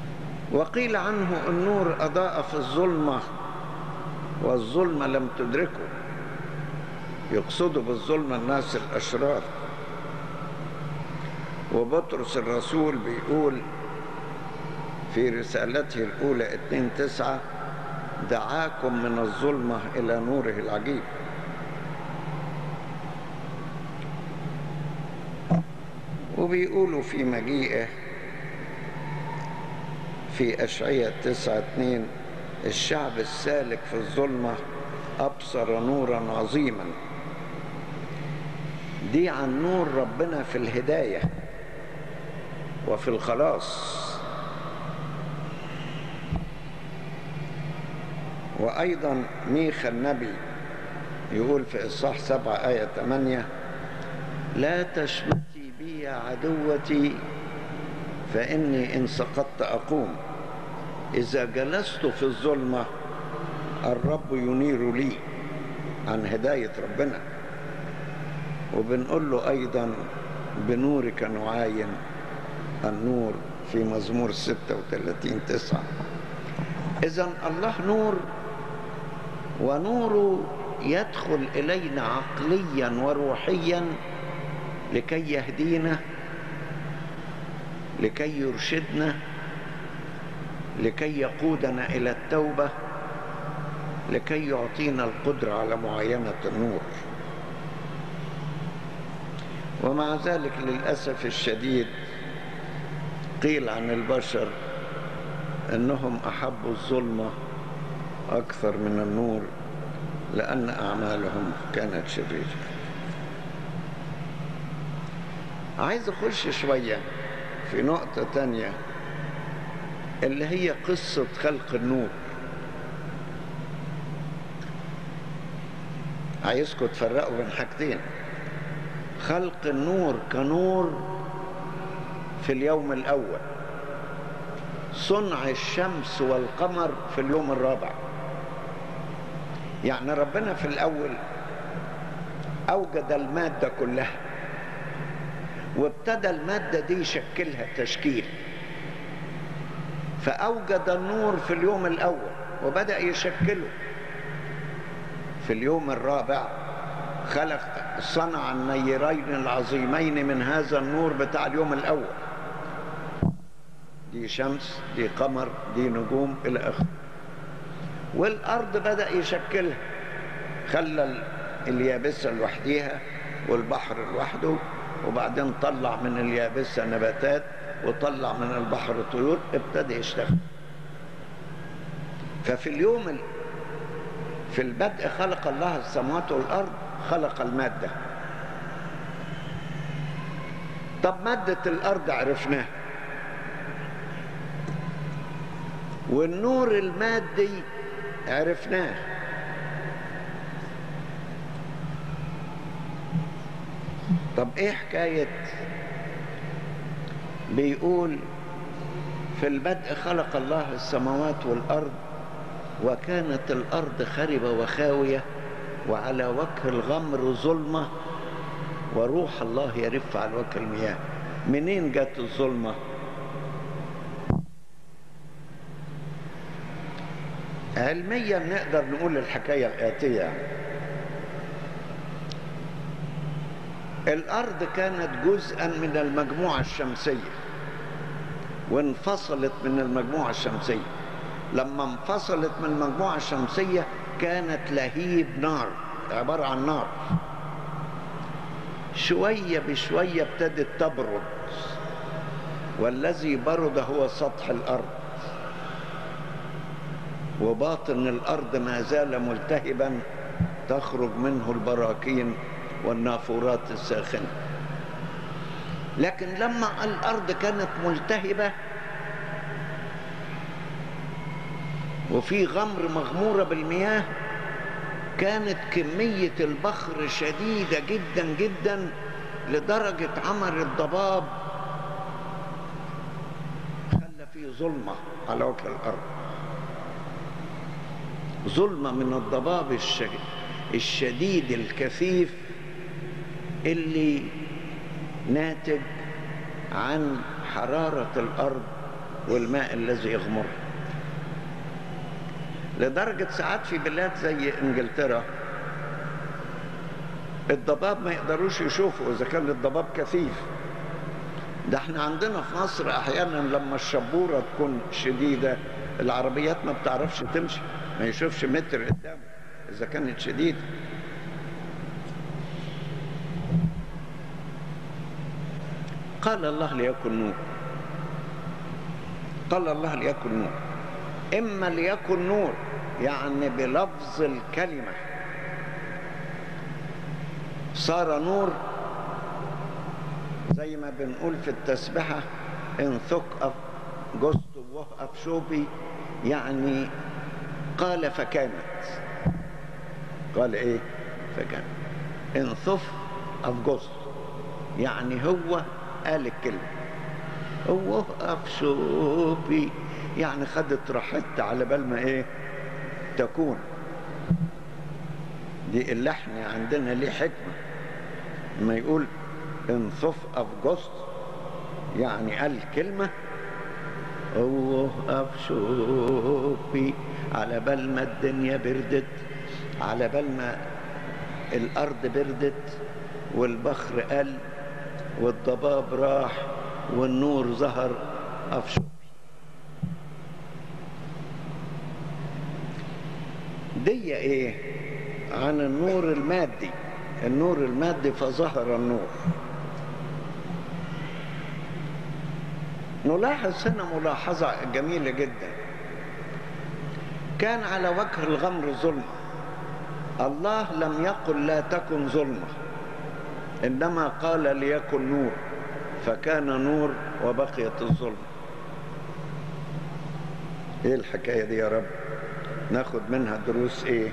وقيل عنه النور أضاء في الظلمة والظلمة لم تدركه يقصدوا بالظلمة الناس الأشرار وبطرس الرسول بيقول في رسالته الأولى 2 تسعة دعاكم من الظلمة إلى نوره العجيب وبيقولوا في مجيئه في أشعية تسعة اتنين الشعب السالك في الظلمة أبصر نورا عظيما دي عن نور ربنا في الهداية وفي الخلاص وأيضا ميخا النبي يقول في إصحاح سبعة آية ثمانية لا تشمتي بي يا عدوتي فإني إن سقطت أقوم إذا جلست في الظلمة الرب ينير لي عن هداية ربنا وبنقول له أيضا بنورك نعاين النور في مزمور 36 تسعة إذا الله نور ونوره يدخل إلينا عقليا وروحيا لكي يهدينا لكي يرشدنا لكي يقودنا إلى التوبة لكي يعطينا القدرة على معاينة النور ومع ذلك للأسف الشديد قيل عن البشر أنهم أحبوا الظلمة أكثر من النور لأن أعمالهم كانت شريرة عايز أخش شوية في نقطة تانية اللي هي قصة خلق النور عايزكم تفرقوا بين حاجتين خلق النور كنور في اليوم الأول صنع الشمس والقمر في اليوم الرابع يعني ربنا في الأول أوجد المادة كلها وابتدى المادة دي يشكلها تشكيل فأوجد النور في اليوم الأول وبدأ يشكله في اليوم الرابع خلق صنع النيرين العظيمين من هذا النور بتاع اليوم الأول دي شمس دي قمر دي نجوم إلى آخره والأرض بدأ يشكلها خلى اليابسة لوحديها والبحر لوحده وبعدين طلع من اليابسة نباتات وطلع من البحر طيور ابتدى يشتغل ففي اليوم ال... في البدء خلق الله السماوات والأرض خلق المادة طب مادة الأرض عرفناها والنور المادي عرفناه طب ايه حكاية بيقول في البدء خلق الله السماوات والأرض وكانت الأرض خربة وخاوية وعلى وجه الغمر ظلمة وروح الله يرف على وجه المياه منين جت الظلمة علميا نقدر نقول الحكاية الآتية الأرض كانت جزءا من المجموعة الشمسية وانفصلت من المجموعة الشمسية لما انفصلت من المجموعة الشمسية كانت لهيب نار عبارة عن نار شوية بشوية ابتدت تبرد والذي برد هو سطح الأرض وباطن الأرض ما زال ملتهبا تخرج منه البراكين والنافورات الساخنة لكن لما الأرض كانت ملتهبة وفي غمر مغمورة بالمياه كانت كمية البخر شديدة جدا جدا لدرجة عمر الضباب خلى فيه ظلمة على وجه الأرض ظلمة من الضباب الشديد الكثيف اللي ناتج عن حرارة الأرض والماء الذي يغمر لدرجة ساعات في بلاد زي انجلترا الضباب ما يقدروش يشوفوا اذا كان الضباب كثيف ده احنا عندنا في مصر احيانا لما الشبورة تكون شديدة العربيات ما بتعرفش تمشي ما يشوفش متر قدامه اذا كانت شديدة قال الله ليكن نور قال الله ليكن نور اما ليكن نور يعني بلفظ الكلمه صار نور زي ما بنقول في التسبحة ان ثق جست وه شوبي يعني قال فكانت قال ايه فكانت ان ثف جست يعني هو قال الكلمة هو شوبي يعني خدت راحتها على بال ما ايه تكون دي اللحن عندنا ليه حكمة لما يقول انصف أفجست يعني قال كلمة هو أفشوفي على بال ما الدنيا بردت على بال ما الأرض بردت والبخر قل والضباب راح والنور ظهر أفشوفي دي ايه عن النور المادي النور المادي فظهر النور نلاحظ هنا ملاحظة جميلة جدا كان على وجه الغمر ظلمة الله لم يقل لا تكن ظلمة إنما قال ليكن نور فكان نور وبقيت الظلمة ايه الحكاية دي يا رب ناخد منها دروس ايه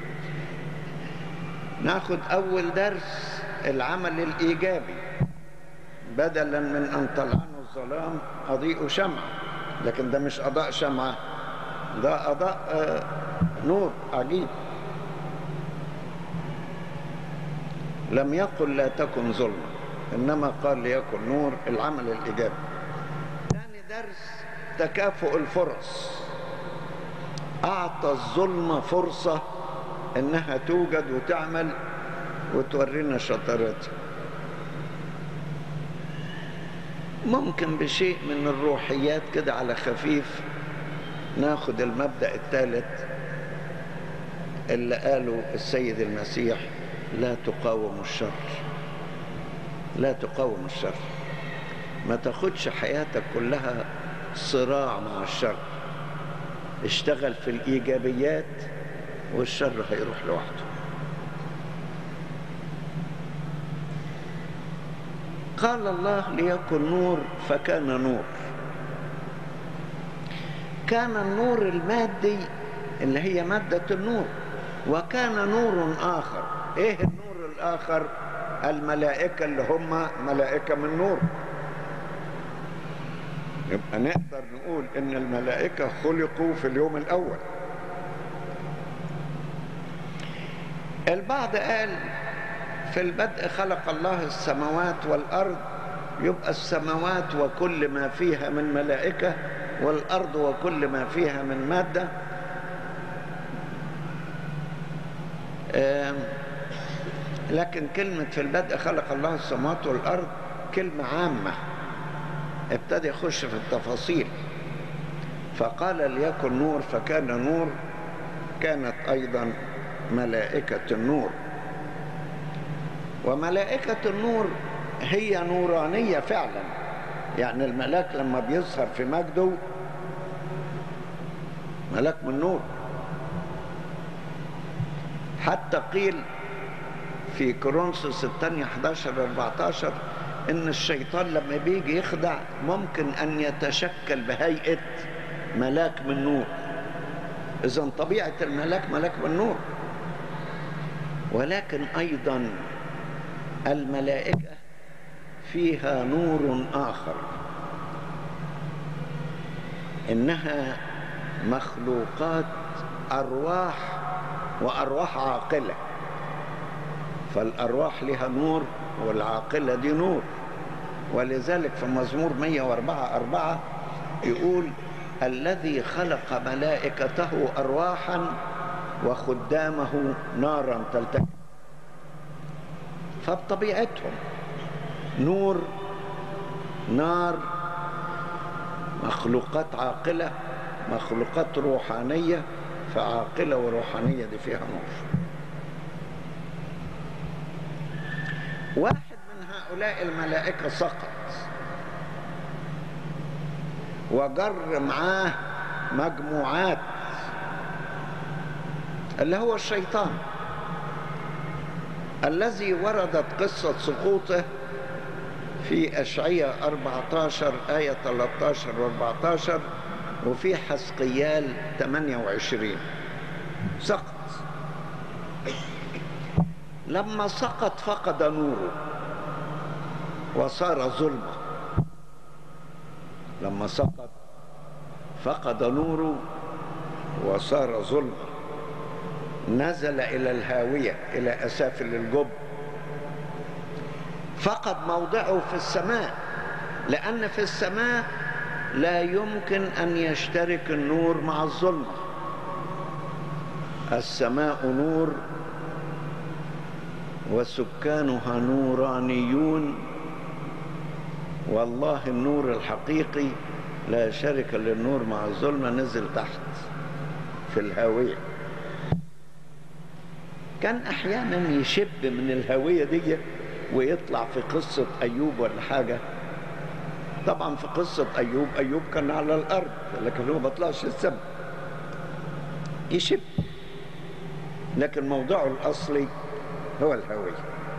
ناخد اول درس العمل الايجابي بدلا من ان طلعنا الظلام اضيء شمعة لكن ده مش اضاء شمعة ده اضاء آه نور عجيب لم يقل لا تكن ظلمة انما قال ليكن نور العمل الايجابي ثاني درس تكافؤ الفرص أعطى الظلمة فرصة إنها توجد وتعمل وتورينا شطارتها ممكن بشيء من الروحيات كده على خفيف ناخد المبدأ الثالث اللي قاله السيد المسيح لا تقاوم الشر لا تقاوم الشر ما تاخدش حياتك كلها صراع مع الشر اشتغل في الإيجابيات والشر هيروح لوحده قال الله ليكن نور فكان نور كان النور المادي اللي هي مادة النور وكان نور آخر ايه النور الآخر الملائكة اللي هم ملائكة من نور يبقى نقدر نقول ان الملائكة خلقوا في اليوم الاول البعض قال في البدء خلق الله السماوات والارض يبقى السماوات وكل ما فيها من ملائكة والارض وكل ما فيها من مادة لكن كلمة في البدء خلق الله السماوات والارض كلمة عامة ابتدى يخش في التفاصيل فقال ليكن نور فكان نور كانت ايضا ملائكة النور وملائكة النور هي نورانية فعلا يعني الملاك لما بيظهر في مجده ملاك من نور حتى قيل في كورنثوس الثانية 11 14 ان الشيطان لما بيجي يخدع ممكن ان يتشكل بهيئة ملاك من نور اذا طبيعة الملاك ملاك من نور ولكن ايضا الملائكة فيها نور اخر انها مخلوقات ارواح وارواح عاقله فالارواح لها نور والعاقلة دي نور ولذلك في مزمور 104 4 يقول الذي خلق ملائكته أرواحا وخدامه نارا تلتهب فبطبيعتهم نور نار مخلوقات عاقلة مخلوقات روحانية فعاقلة وروحانية دي فيها نور واحد من هؤلاء الملائكة سقط وجر معاه مجموعات اللي هو الشيطان الذي وردت قصة سقوطه في أشعية 14 آية 13 و 14 وفي حسقيال 28 سقط لما سقط فقد نوره وصار ظلمة لما سقط فقد نوره وصار ظلمة نزل إلى الهاوية إلى أسافل الجب فقد موضعه في السماء لأن في السماء لا يمكن أن يشترك النور مع الظلمة السماء نور وسكانها نورانيون والله النور الحقيقي لا شرك للنور مع الظلمة نزل تحت في الهاوية كان أحيانا يشب من الهاوية دي ويطلع في قصة أيوب ولا حاجة طبعا في قصة أيوب أيوب كان على الأرض لكن هو ما طلعش السماء يشب لكن موضعه الأصلي هو الهوية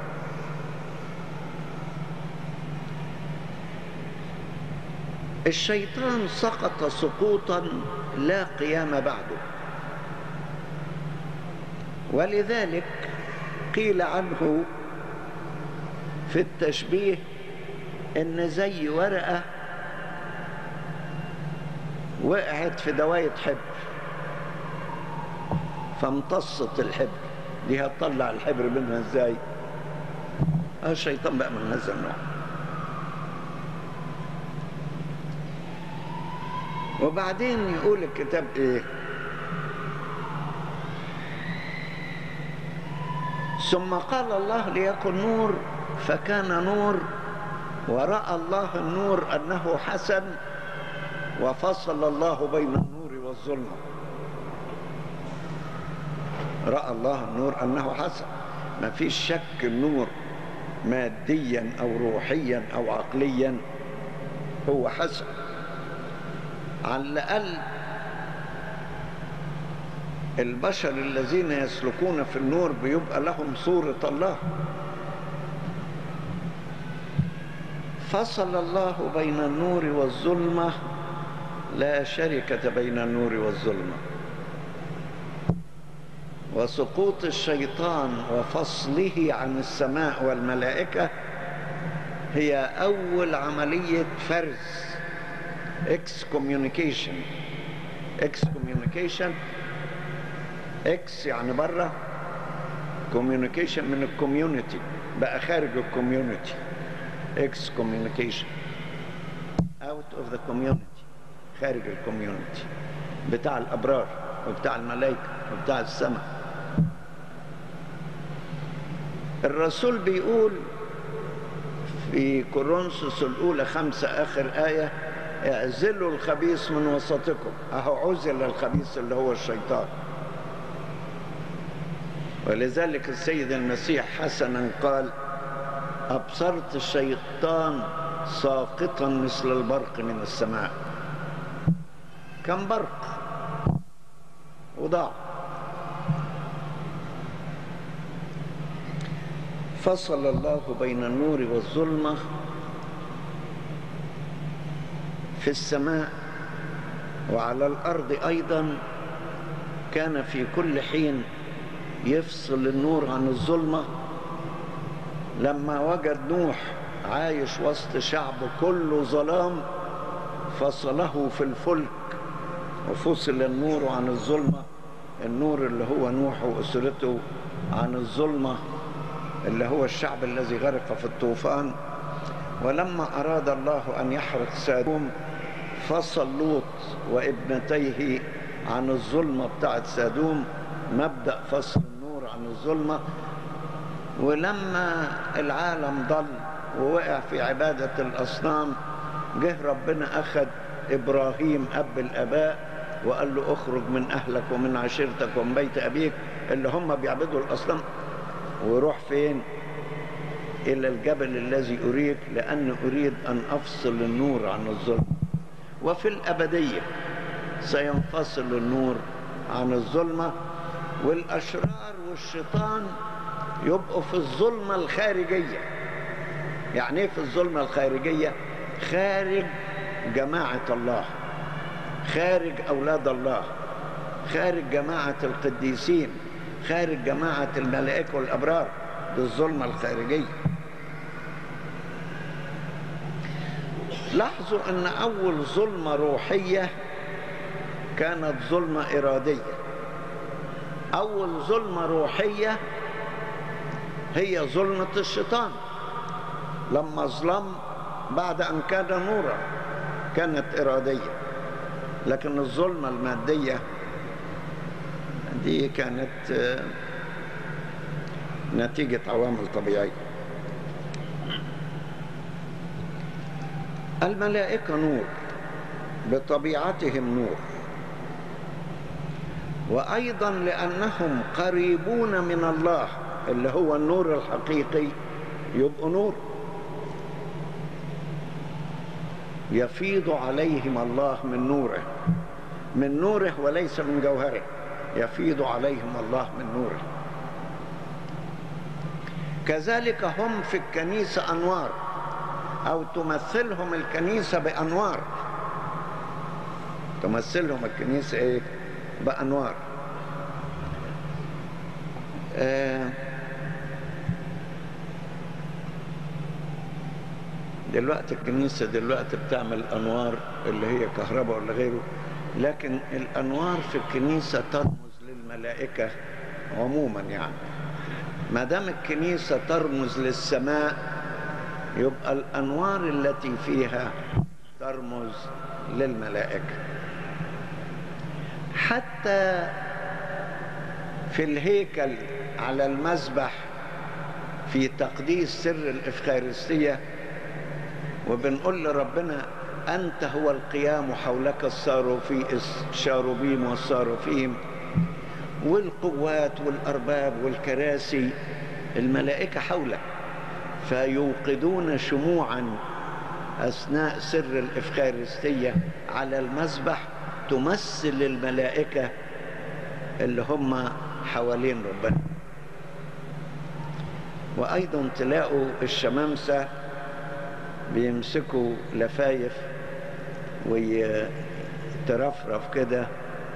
الشيطان سقط سقوطا لا قيام بعده ولذلك قيل عنه في التشبيه ان زي ورقه وقعت في دوايه حبر فامتصت الحبر دي هتطلع الحبر منها ازاي اه الشيطان بقى من هذا النوع وبعدين يقول الكتاب ايه ثم قال الله ليكن نور فكان نور وراى الله النور انه حسن وفصل الله بين النور والظلمه راى الله النور انه حسن ما فيش شك النور ماديا او روحيا او عقليا هو حسن على الاقل البشر الذين يسلكون في النور بيبقى لهم صورة الله فصل الله بين النور والظلمة لا شركة بين النور والظلمة وسقوط الشيطان وفصله عن السماء والملائكة هي أول عملية فرز excommunication excommunication اكس يعني بره كوميونيكيشن من الكوميونتي بقى خارج الكوميونتي اكس كوميونيكيشن اوت اوف ذا كوميونتي خارج الكوميونتي بتاع الابرار وبتاع الملائكه وبتاع السماء الرسول بيقول في كورنثوس الاولى خمسه اخر ايه اعزلوا الخبيث من وسطكم اهو عزل الخبيث اللي هو الشيطان ولذلك السيد المسيح حسنا قال أبصرت الشيطان ساقطا مثل البرق من السماء كم برق وضاع فصل الله بين النور والظلمة في السماء وعلى الأرض أيضا كان في كل حين يفصل النور عن الظلمة لما وجد نوح عايش وسط شعب كله ظلام فصله في الفلك وفصل النور عن الظلمة النور اللي هو نوح وأسرته عن الظلمة اللي هو الشعب الذي غرق في الطوفان ولما أراد الله أن يحرق سادوم فصل لوط وابنتيه عن الظلمة بتاعت سادوم مبدأ فصل النور عن الظلمة ولما العالم ضل ووقع في عبادة الأصنام جه ربنا أخذ إبراهيم أب الآباء وقال له اخرج من أهلك ومن عشيرتك ومن بيت أبيك اللي هم بيعبدوا الأصنام وروح فين إلى الجبل الذي أريد لأن أريد أن أفصل النور عن الظلم وفي الأبدية سينفصل النور عن الظلمة والأشرار والشيطان يبقوا في الظلمة الخارجية يعني ايه في الظلمة الخارجية خارج جماعة الله خارج أولاد الله خارج جماعة القديسين خارج جماعة الملائكة والأبرار دي الظلمة الخارجية لاحظوا أن أول ظلمة روحية كانت ظلمة إرادية أول ظلمة روحية هي ظلمة الشيطان لما ظلم بعد أن كان نورا كانت إرادية لكن الظلمة المادية دي كانت آه، نتيجة عوامل طبيعية الملائكة نور بطبيعتهم نور وأيضا لأنهم قريبون من الله اللي هو النور الحقيقي يبقوا نور يفيض عليهم الله من نوره من نوره وليس من جوهره يفيض عليهم الله من نوره كذلك هم في الكنيسة أنوار أو تمثلهم الكنيسة بأنوار تمثلهم الكنيسة إيه؟ بأنوار آه دلوقتي الكنيسة دلوقتي بتعمل أنوار اللي هي كهرباء ولا غيره لكن الأنوار في الكنيسة ترمز للملائكة عموما يعني ما دام الكنيسة ترمز للسماء يبقى الأنوار التي فيها ترمز للملائكة حتى في الهيكل على المذبح في تقديس سر الإفخارستية وبنقول لربنا أنت هو القيام حولك الصاروفي الشاروبيم والصاروفيم والقوات والأرباب والكراسي الملائكة حولك فيوقدون شموعا أثناء سر الإفخارستية على المذبح تمثل الملائكة اللي هم حوالين ربنا وأيضا تلاقوا الشمامسة بيمسكوا لفايف ويترفرف كده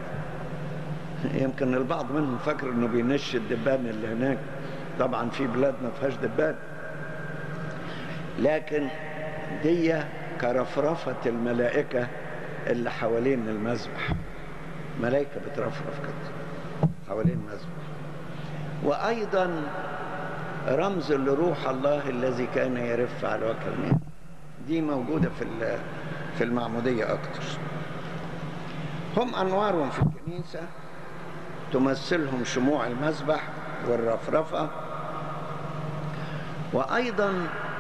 يمكن البعض منهم فاكر انه بينش الدبان اللي هناك طبعا في بلاد ما فيهاش دبان لكن دي كرفرفة الملائكة اللي حوالين المذبح ملائكة بترفرف كده حوالين المذبح وأيضا رمز لروح الله الذي كان يرف على وجه الماء دي موجودة في في المعمودية أكتر هم أنوار في الكنيسة تمثلهم شموع المذبح والرفرفة وأيضا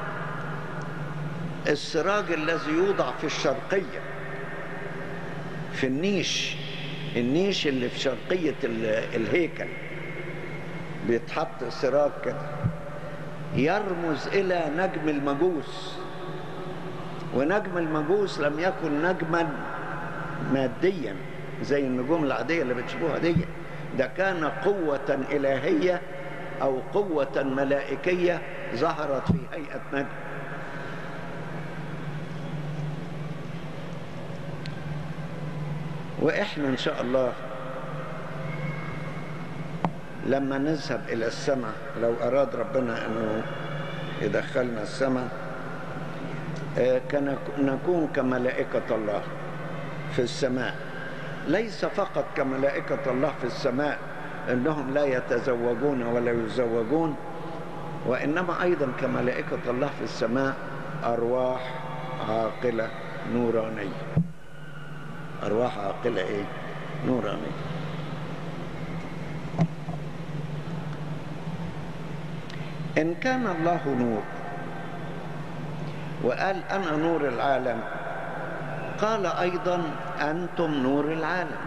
السراج الذي يوضع في الشرقية في النيش النيش اللي في شرقية الهيكل بيتحط سراج كده يرمز إلى نجم المجوس ونجم المجوس لم يكن نجما ماديا زي النجوم العادية اللي بتشوفوها دي ده كان قوة إلهية أو قوة ملائكية ظهرت في هيئة نجم وإحنا إن شاء الله لما نذهب إلى السماء لو أراد ربنا أنه يدخلنا السماء نكون كملائكة الله في السماء ليس فقط كملائكة الله في السماء انهم لا يتزوجون ولا يزوجون وانما ايضا كملائكة الله في السماء ارواح عاقلة نورانية أرواح عاقلة إيه نورانية إن كان الله نور وقال أنا نور العالم قال أيضا أنتم نور العالم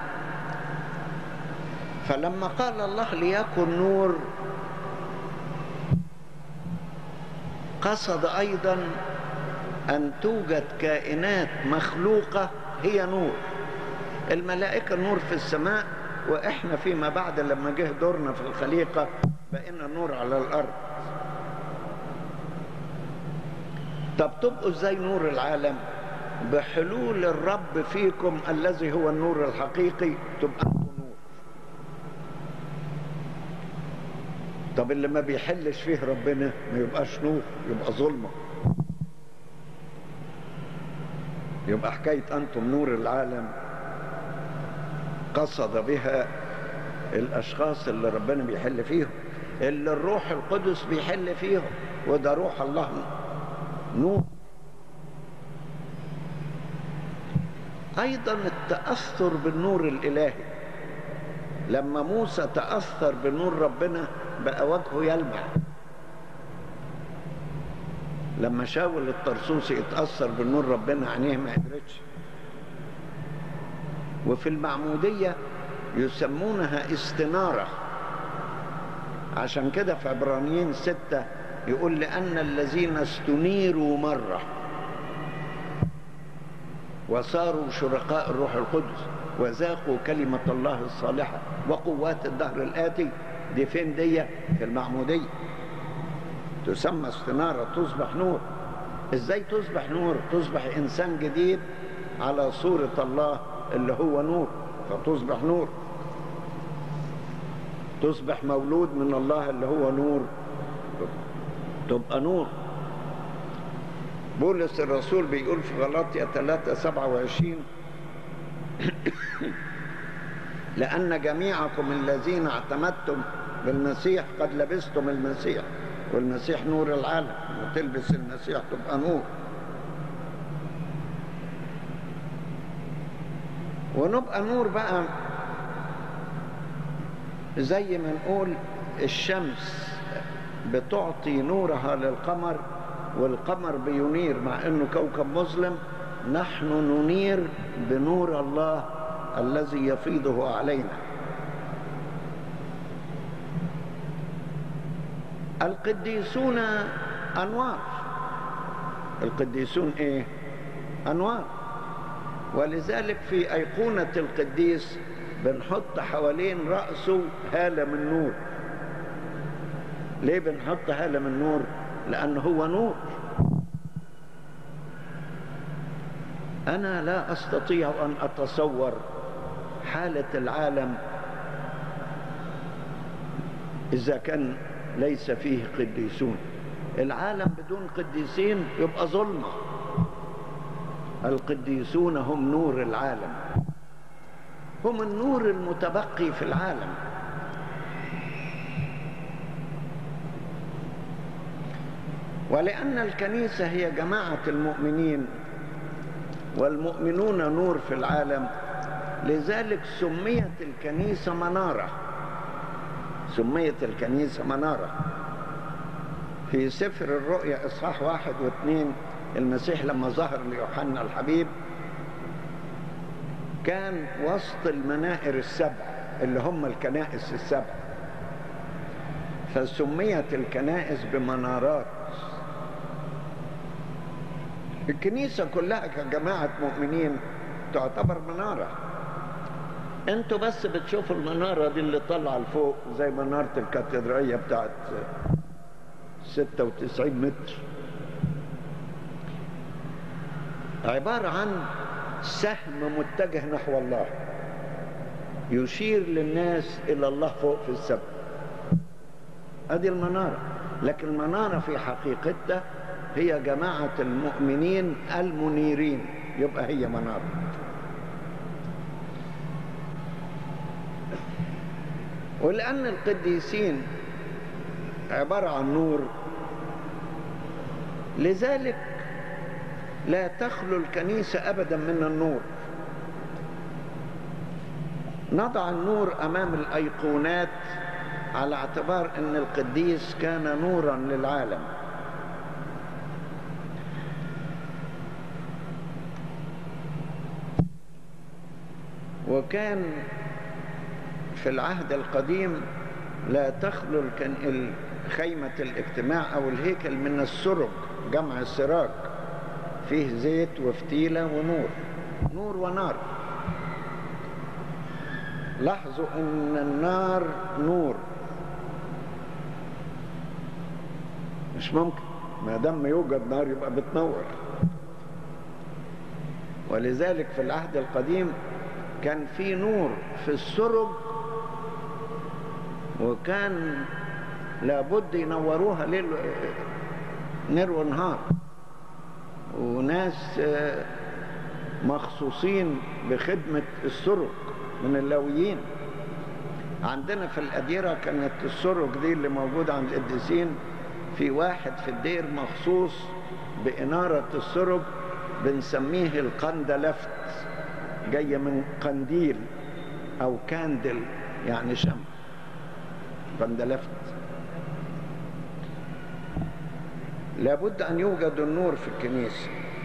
فلما قال الله ليكن نور قصد أيضا أن توجد كائنات مخلوقة هي نور الملائكة نور في السماء وإحنا فيما بعد لما جه دورنا في الخليقة بقينا نور على الأرض طب تبقوا ازاي نور العالم بحلول الرب فيكم الذي هو النور الحقيقي تبقى انتم نور طب اللي ما بيحلش فيه ربنا ما يبقاش نور يبقى ظلمه يبقى حكايه انتم نور العالم قصد بها الاشخاص اللي ربنا بيحل فيهم اللي الروح القدس بيحل فيهم وده روح الله نور ايضا التاثر بالنور الالهي لما موسى تاثر بنور ربنا بقى وجهه يلمع لما شاول الطرسوسي اتاثر بنور ربنا عينيه ما قدرتش وفي المعموديه يسمونها استناره عشان كده في عبرانيين ستة يقول لأن الذين استنيروا مرة وصاروا شركاء الروح القدس وذاقوا كلمة الله الصالحة وقوات الدهر الآتي دي فين دي في المعمودية تسمى استنارة تصبح نور ازاي تصبح نور تصبح انسان جديد على صورة الله اللي هو نور فتصبح نور تصبح مولود من الله اللي هو نور تبقى نور بولس الرسول بيقول في غلاطيا 3 27 لأن جميعكم الذين اعتمدتم بالمسيح قد لبستم المسيح والمسيح نور العالم وتلبس المسيح تبقى نور ونبقى نور بقى زي ما نقول الشمس بتعطي نورها للقمر والقمر بينير مع انه كوكب مظلم نحن ننير بنور الله الذي يفيضه علينا القديسون انوار القديسون ايه انوار ولذلك في ايقونه القديس بنحط حوالين راسه هاله من نور ليه بنحط هاله من نور لان هو نور انا لا استطيع ان اتصور حاله العالم اذا كان ليس فيه قديسون العالم بدون قديسين يبقى ظلمه القديسون هم نور العالم هم النور المتبقي في العالم ولأن الكنيسة هي جماعة المؤمنين والمؤمنون نور في العالم لذلك سميت الكنيسة منارة سميت الكنيسة منارة في سفر الرؤيا إصحاح واحد واثنين المسيح لما ظهر ليوحنا الحبيب كان وسط المنائر السبع اللي هم الكنائس السبع فسميت الكنائس بمنارات الكنيسة كلها كجماعة مؤمنين تعتبر منارة انتوا بس بتشوفوا المنارة دي اللي طالعة لفوق زي منارة الكاتدرائية بتاعت 96 متر عبارة عن سهم متجه نحو الله يشير للناس إلى الله فوق في السماء هذه المنارة لكن المنارة في حقيقتها هي جماعة المؤمنين المنيرين يبقى هي منارة ولأن القديسين عبارة عن نور لذلك لا تخلو الكنيسة أبدا من النور نضع النور أمام الأيقونات على اعتبار أن القديس كان نورا للعالم وكان في العهد القديم لا تخلو الكن- خيمة الاجتماع أو الهيكل من السرج جمع السراج فيه زيت وفتيلة ونور نور ونار لاحظوا ان النار نور مش ممكن ما دام يوجد نار يبقى بتنور ولذلك في العهد القديم كان في نور في السرج وكان لابد ينوروها ليل نير ونهار وناس آه، مخصوصين بخدمة السرج من اللاويين عندنا في الأديرة كانت السرج دي اللي موجودة عند القديسين في واحد في الدير مخصوص بإنارة السرج بنسميه القندلفت جاية من قنديل أو كاندل يعني شمع قندلفت لابد أن يوجد النور في الكنيسة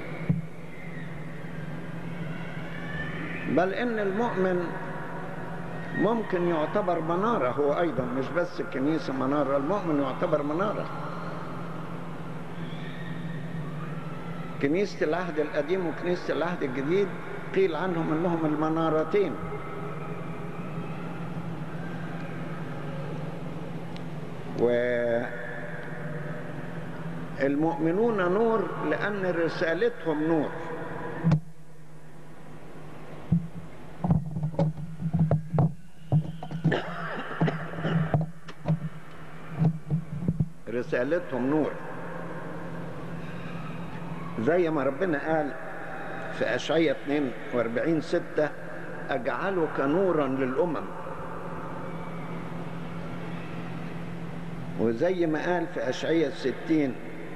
بل إن المؤمن ممكن يعتبر منارة هو أيضا مش بس الكنيسة منارة المؤمن يعتبر منارة كنيسة العهد القديم وكنيسة العهد الجديد قيل عنهم أنهم المنارتين والمؤمنون نور لأن رسالتهم نور رسالتهم نور زي ما ربنا قال في أشعية 42 ستة أجعلك نورا للأمم وزي ما قال في أشعية 60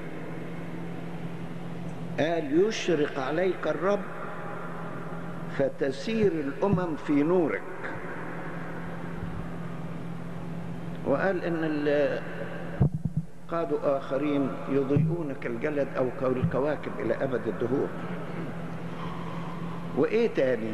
قال يشرق عليك الرب فتسير الأمم في نورك وقال إن ال- قادوا آخرين يضيئون كالجلد أو كالكواكب إلى أبد الدهور وإيه تاني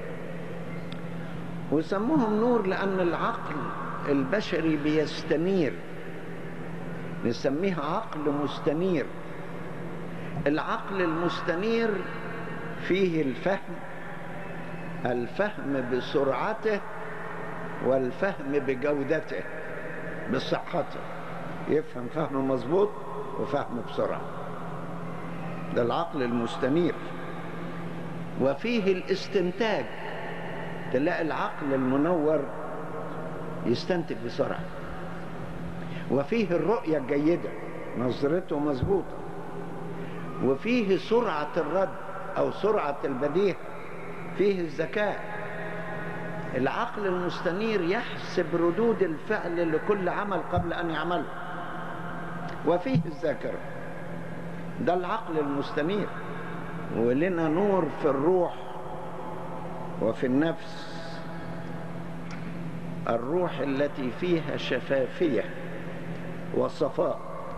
وسموهم نور لأن العقل البشري بيستنير نسميها عقل مستنير العقل المستنير فيه الفهم الفهم بسرعته والفهم بجودته بصحته يفهم فهم مظبوط وفهم بسرعة ده العقل المستنير وفيه الاستنتاج تلاقي العقل المنور يستنتج بسرعة وفيه الرؤية الجيدة نظرته مظبوطة وفيه سرعة الرد أو سرعة البديهة فيه الذكاء العقل المستنير يحسب ردود الفعل لكل عمل قبل أن يعمله وفيه الذاكرة ده العقل المستنير ولنا نور في الروح وفي النفس الروح التي فيها شفافية وصفاء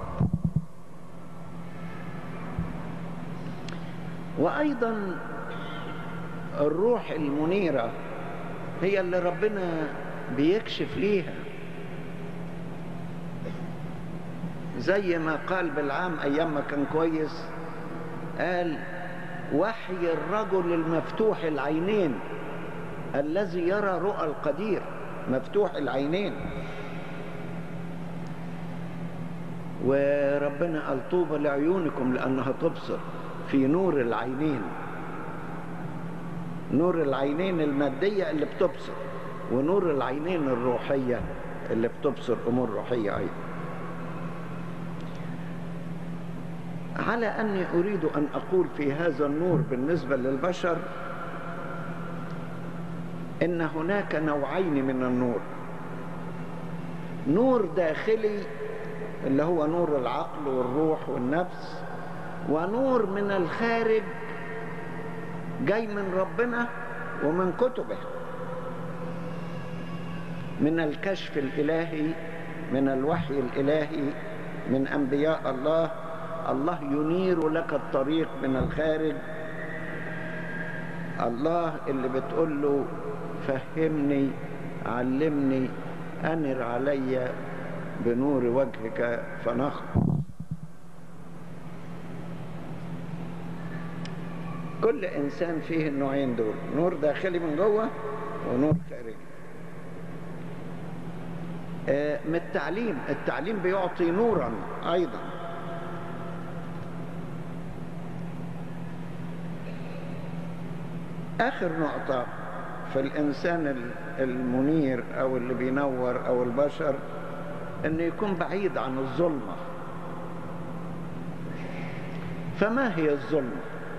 وأيضا الروح المنيرة هي اللي ربنا بيكشف ليها زي ما قال بالعام أيام ما كان كويس قال وحي الرجل المفتوح العينين الذي يرى رؤى القدير مفتوح العينين وربنا قال طوبى لعيونكم لأنها تبصر في نور العينين نور العينين المادية اللي بتبصر ونور العينين الروحية اللي بتبصر أمور روحية أيضا على أني أريد أن أقول في هذا النور بالنسبة للبشر إن هناك نوعين من النور نور داخلي اللي هو نور العقل والروح والنفس ونور من الخارج جاي من ربنا ومن كتبه من الكشف الإلهي من الوحي الإلهي من أنبياء الله الله ينير لك الطريق من الخارج الله اللي بتقول له فهمني علمني أنر علي بنور وجهك فنخلص كل إنسان فيه النوعين دول نور داخلي من جوه ونور خارجي آه، من التعليم التعليم بيعطي نورا أيضا آخر نقطة في الإنسان ال- المنير أو اللي بينور أو البشر أنه يكون بعيد عن الظلمة فما هي الظلمة؟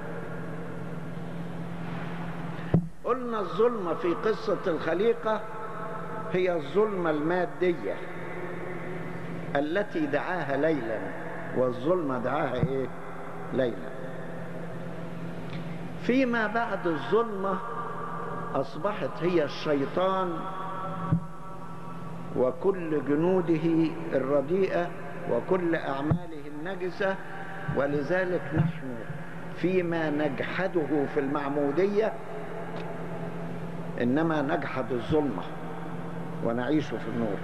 قلنا الظلمة في قصة الخليقة هي الظلمة المادية التي دعاها ليلا والظلمة دعاها ايه ليلا فيما بعد الظلمة أصبحت هي الشيطان وكل جنوده الرديئة وكل أعماله النجسة ولذلك نحن فيما نجحده في المعمودية إنما نجحد الظلمة ونعيش في النور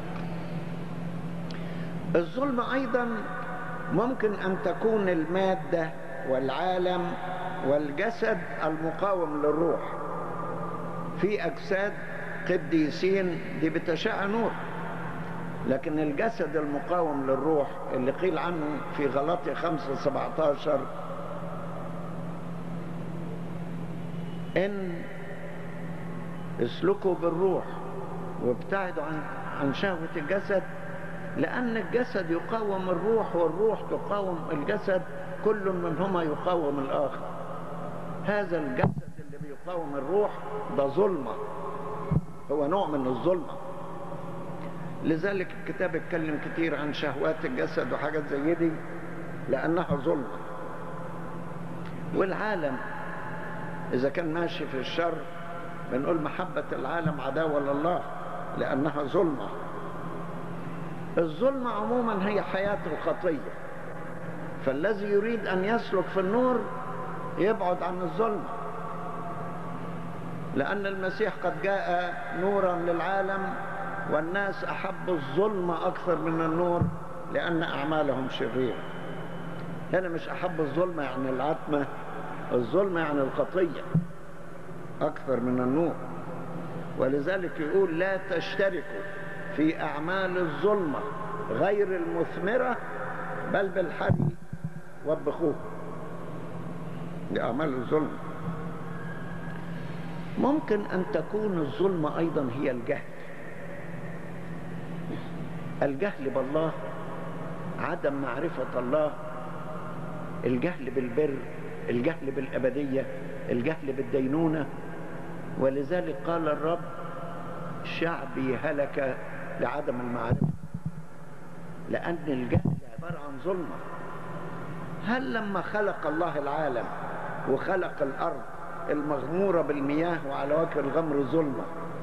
الظلمة أيضا ممكن أن تكون المادة والعالم والجسد المقاوم للروح في أجساد قديسين دي بتشع نور لكن الجسد المقاوم للروح اللي قيل عنه في غلطي 5 17 إن اسلكوا بالروح وابتعدوا عن عن شهوة الجسد لأن الجسد يقاوم الروح والروح تقاوم الجسد كل منهما يقاوم الآخر هذا الجسد اللي بيقاوم الروح ده ظلمة هو نوع من الظلمة لذلك الكتاب اتكلم كتير عن شهوات الجسد وحاجات زي دي لأنها ظلمة والعالم إذا كان ماشي في الشر بنقول محبة العالم عداوة لله لأنها ظلمة الظلمة عموما هي حياة الخطية فالذي يريد أن يسلك في النور يبعد عن الظلمة لأن المسيح قد جاء نورا للعالم والناس أحبوا الظلمة أكثر من النور لأن أعمالهم شريرة هنا مش أحب الظلمة يعني العتمة الظلمة يعني الخطية أكثر من النور ولذلك يقول لا تشتركوا في أعمال الظلمة غير المثمرة بل بالحري وبخوه دي أعمال الظلمة ممكن أن تكون الظلمة أيضا هي الجهل الجهل بالله عدم معرفة الله الجهل بالبر الجهل بالأبدية الجهل بالدينونة ولذلك قال الرب شعبي هلك لعدم المعرفة لأن الجهل عبارة عن ظلمة هل لما خلق الله العالم وخلق الأرض المغمورة بالمياه وعلى وجه الغمر ظلمة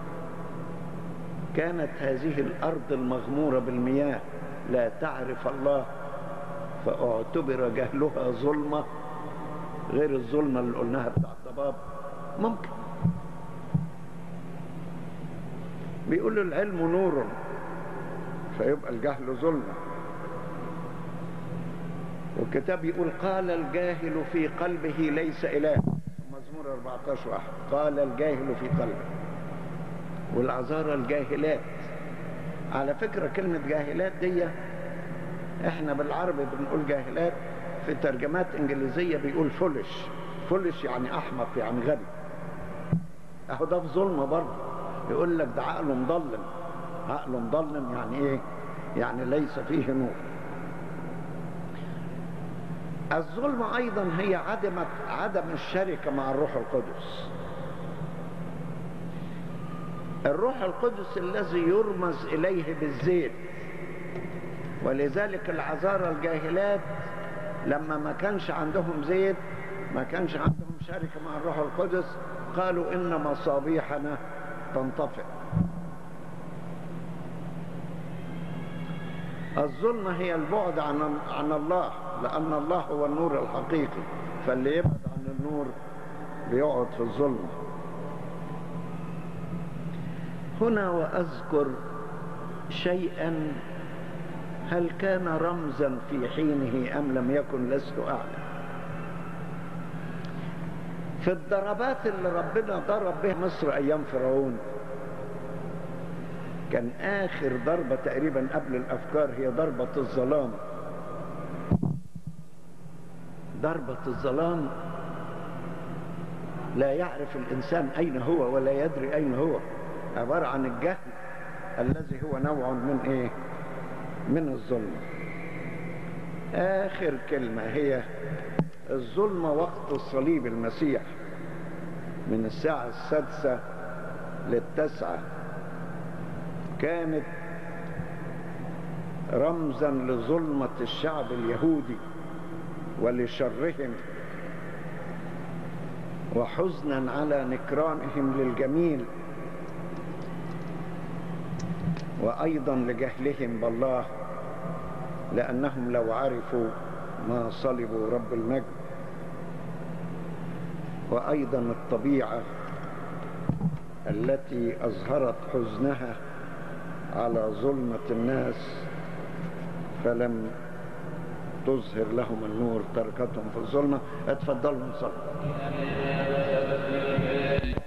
كانت هذه الأرض المغمورة بالمياه لا تعرف الله فاعتبر جهلها ظلمة غير الظلمة اللي قلناها بتاع الضباب ممكن بيقولوا العلم نور فيبقى الجهل ظلمة والكتاب يقول قال الجاهل في قلبه ليس إله مزمور 14 واحد قال الجاهل في قلبه والعذارى الجاهلات على فكرة كلمة جاهلات دي احنا بالعربي بنقول جاهلات في ترجمات انجليزية بيقول فولش فولش يعني احمق يعني غبي اهو ده في ظلمة برضه يقول لك ده عقله مضلم عقله مضلم يعني ايه يعني ليس فيه نور الظلمة ايضا هي عدم عدم الشركة مع الروح القدس الروح القدس الذي يرمز اليه بالزيت ولذلك العذارى الجاهلات لما ما كانش عندهم زيت ما كانش عندهم شركة مع الروح القدس قالوا إن مصابيحنا تنطفئ الظلمة هي البعد عن عن الله لأن الله هو النور الحقيقي فاللي يبعد عن النور بيقعد في الظلمة هنا وأذكر شيئا هل كان رمزا في حينه أم لم يكن لست أعلم في الضربات اللي ربنا ضرب بها مصر أيام فرعون كان آخر ضربة تقريبا قبل الأفكار هي ضربة الظلام ضربة الظلام لا يعرف الإنسان أين هو ولا يدري أين هو عبارة عن الجهل الذي هو نوع من إيه من الظلم آخر كلمة هي الظلمة وقت الصليب المسيح من الساعة السادسة للتسعة كانت رمزا لظلمة الشعب اليهودي ولشرهم وحزنا على نكرانهم للجميل وأيضا لجهلهم بالله لأنهم لو عرفوا ما صلبوا رب المجد وأيضا الطبيعة التي أظهرت حزنها على ظلمة الناس فلم تظهر لهم النور تركتهم في الظلمة اتفضلوا نصلي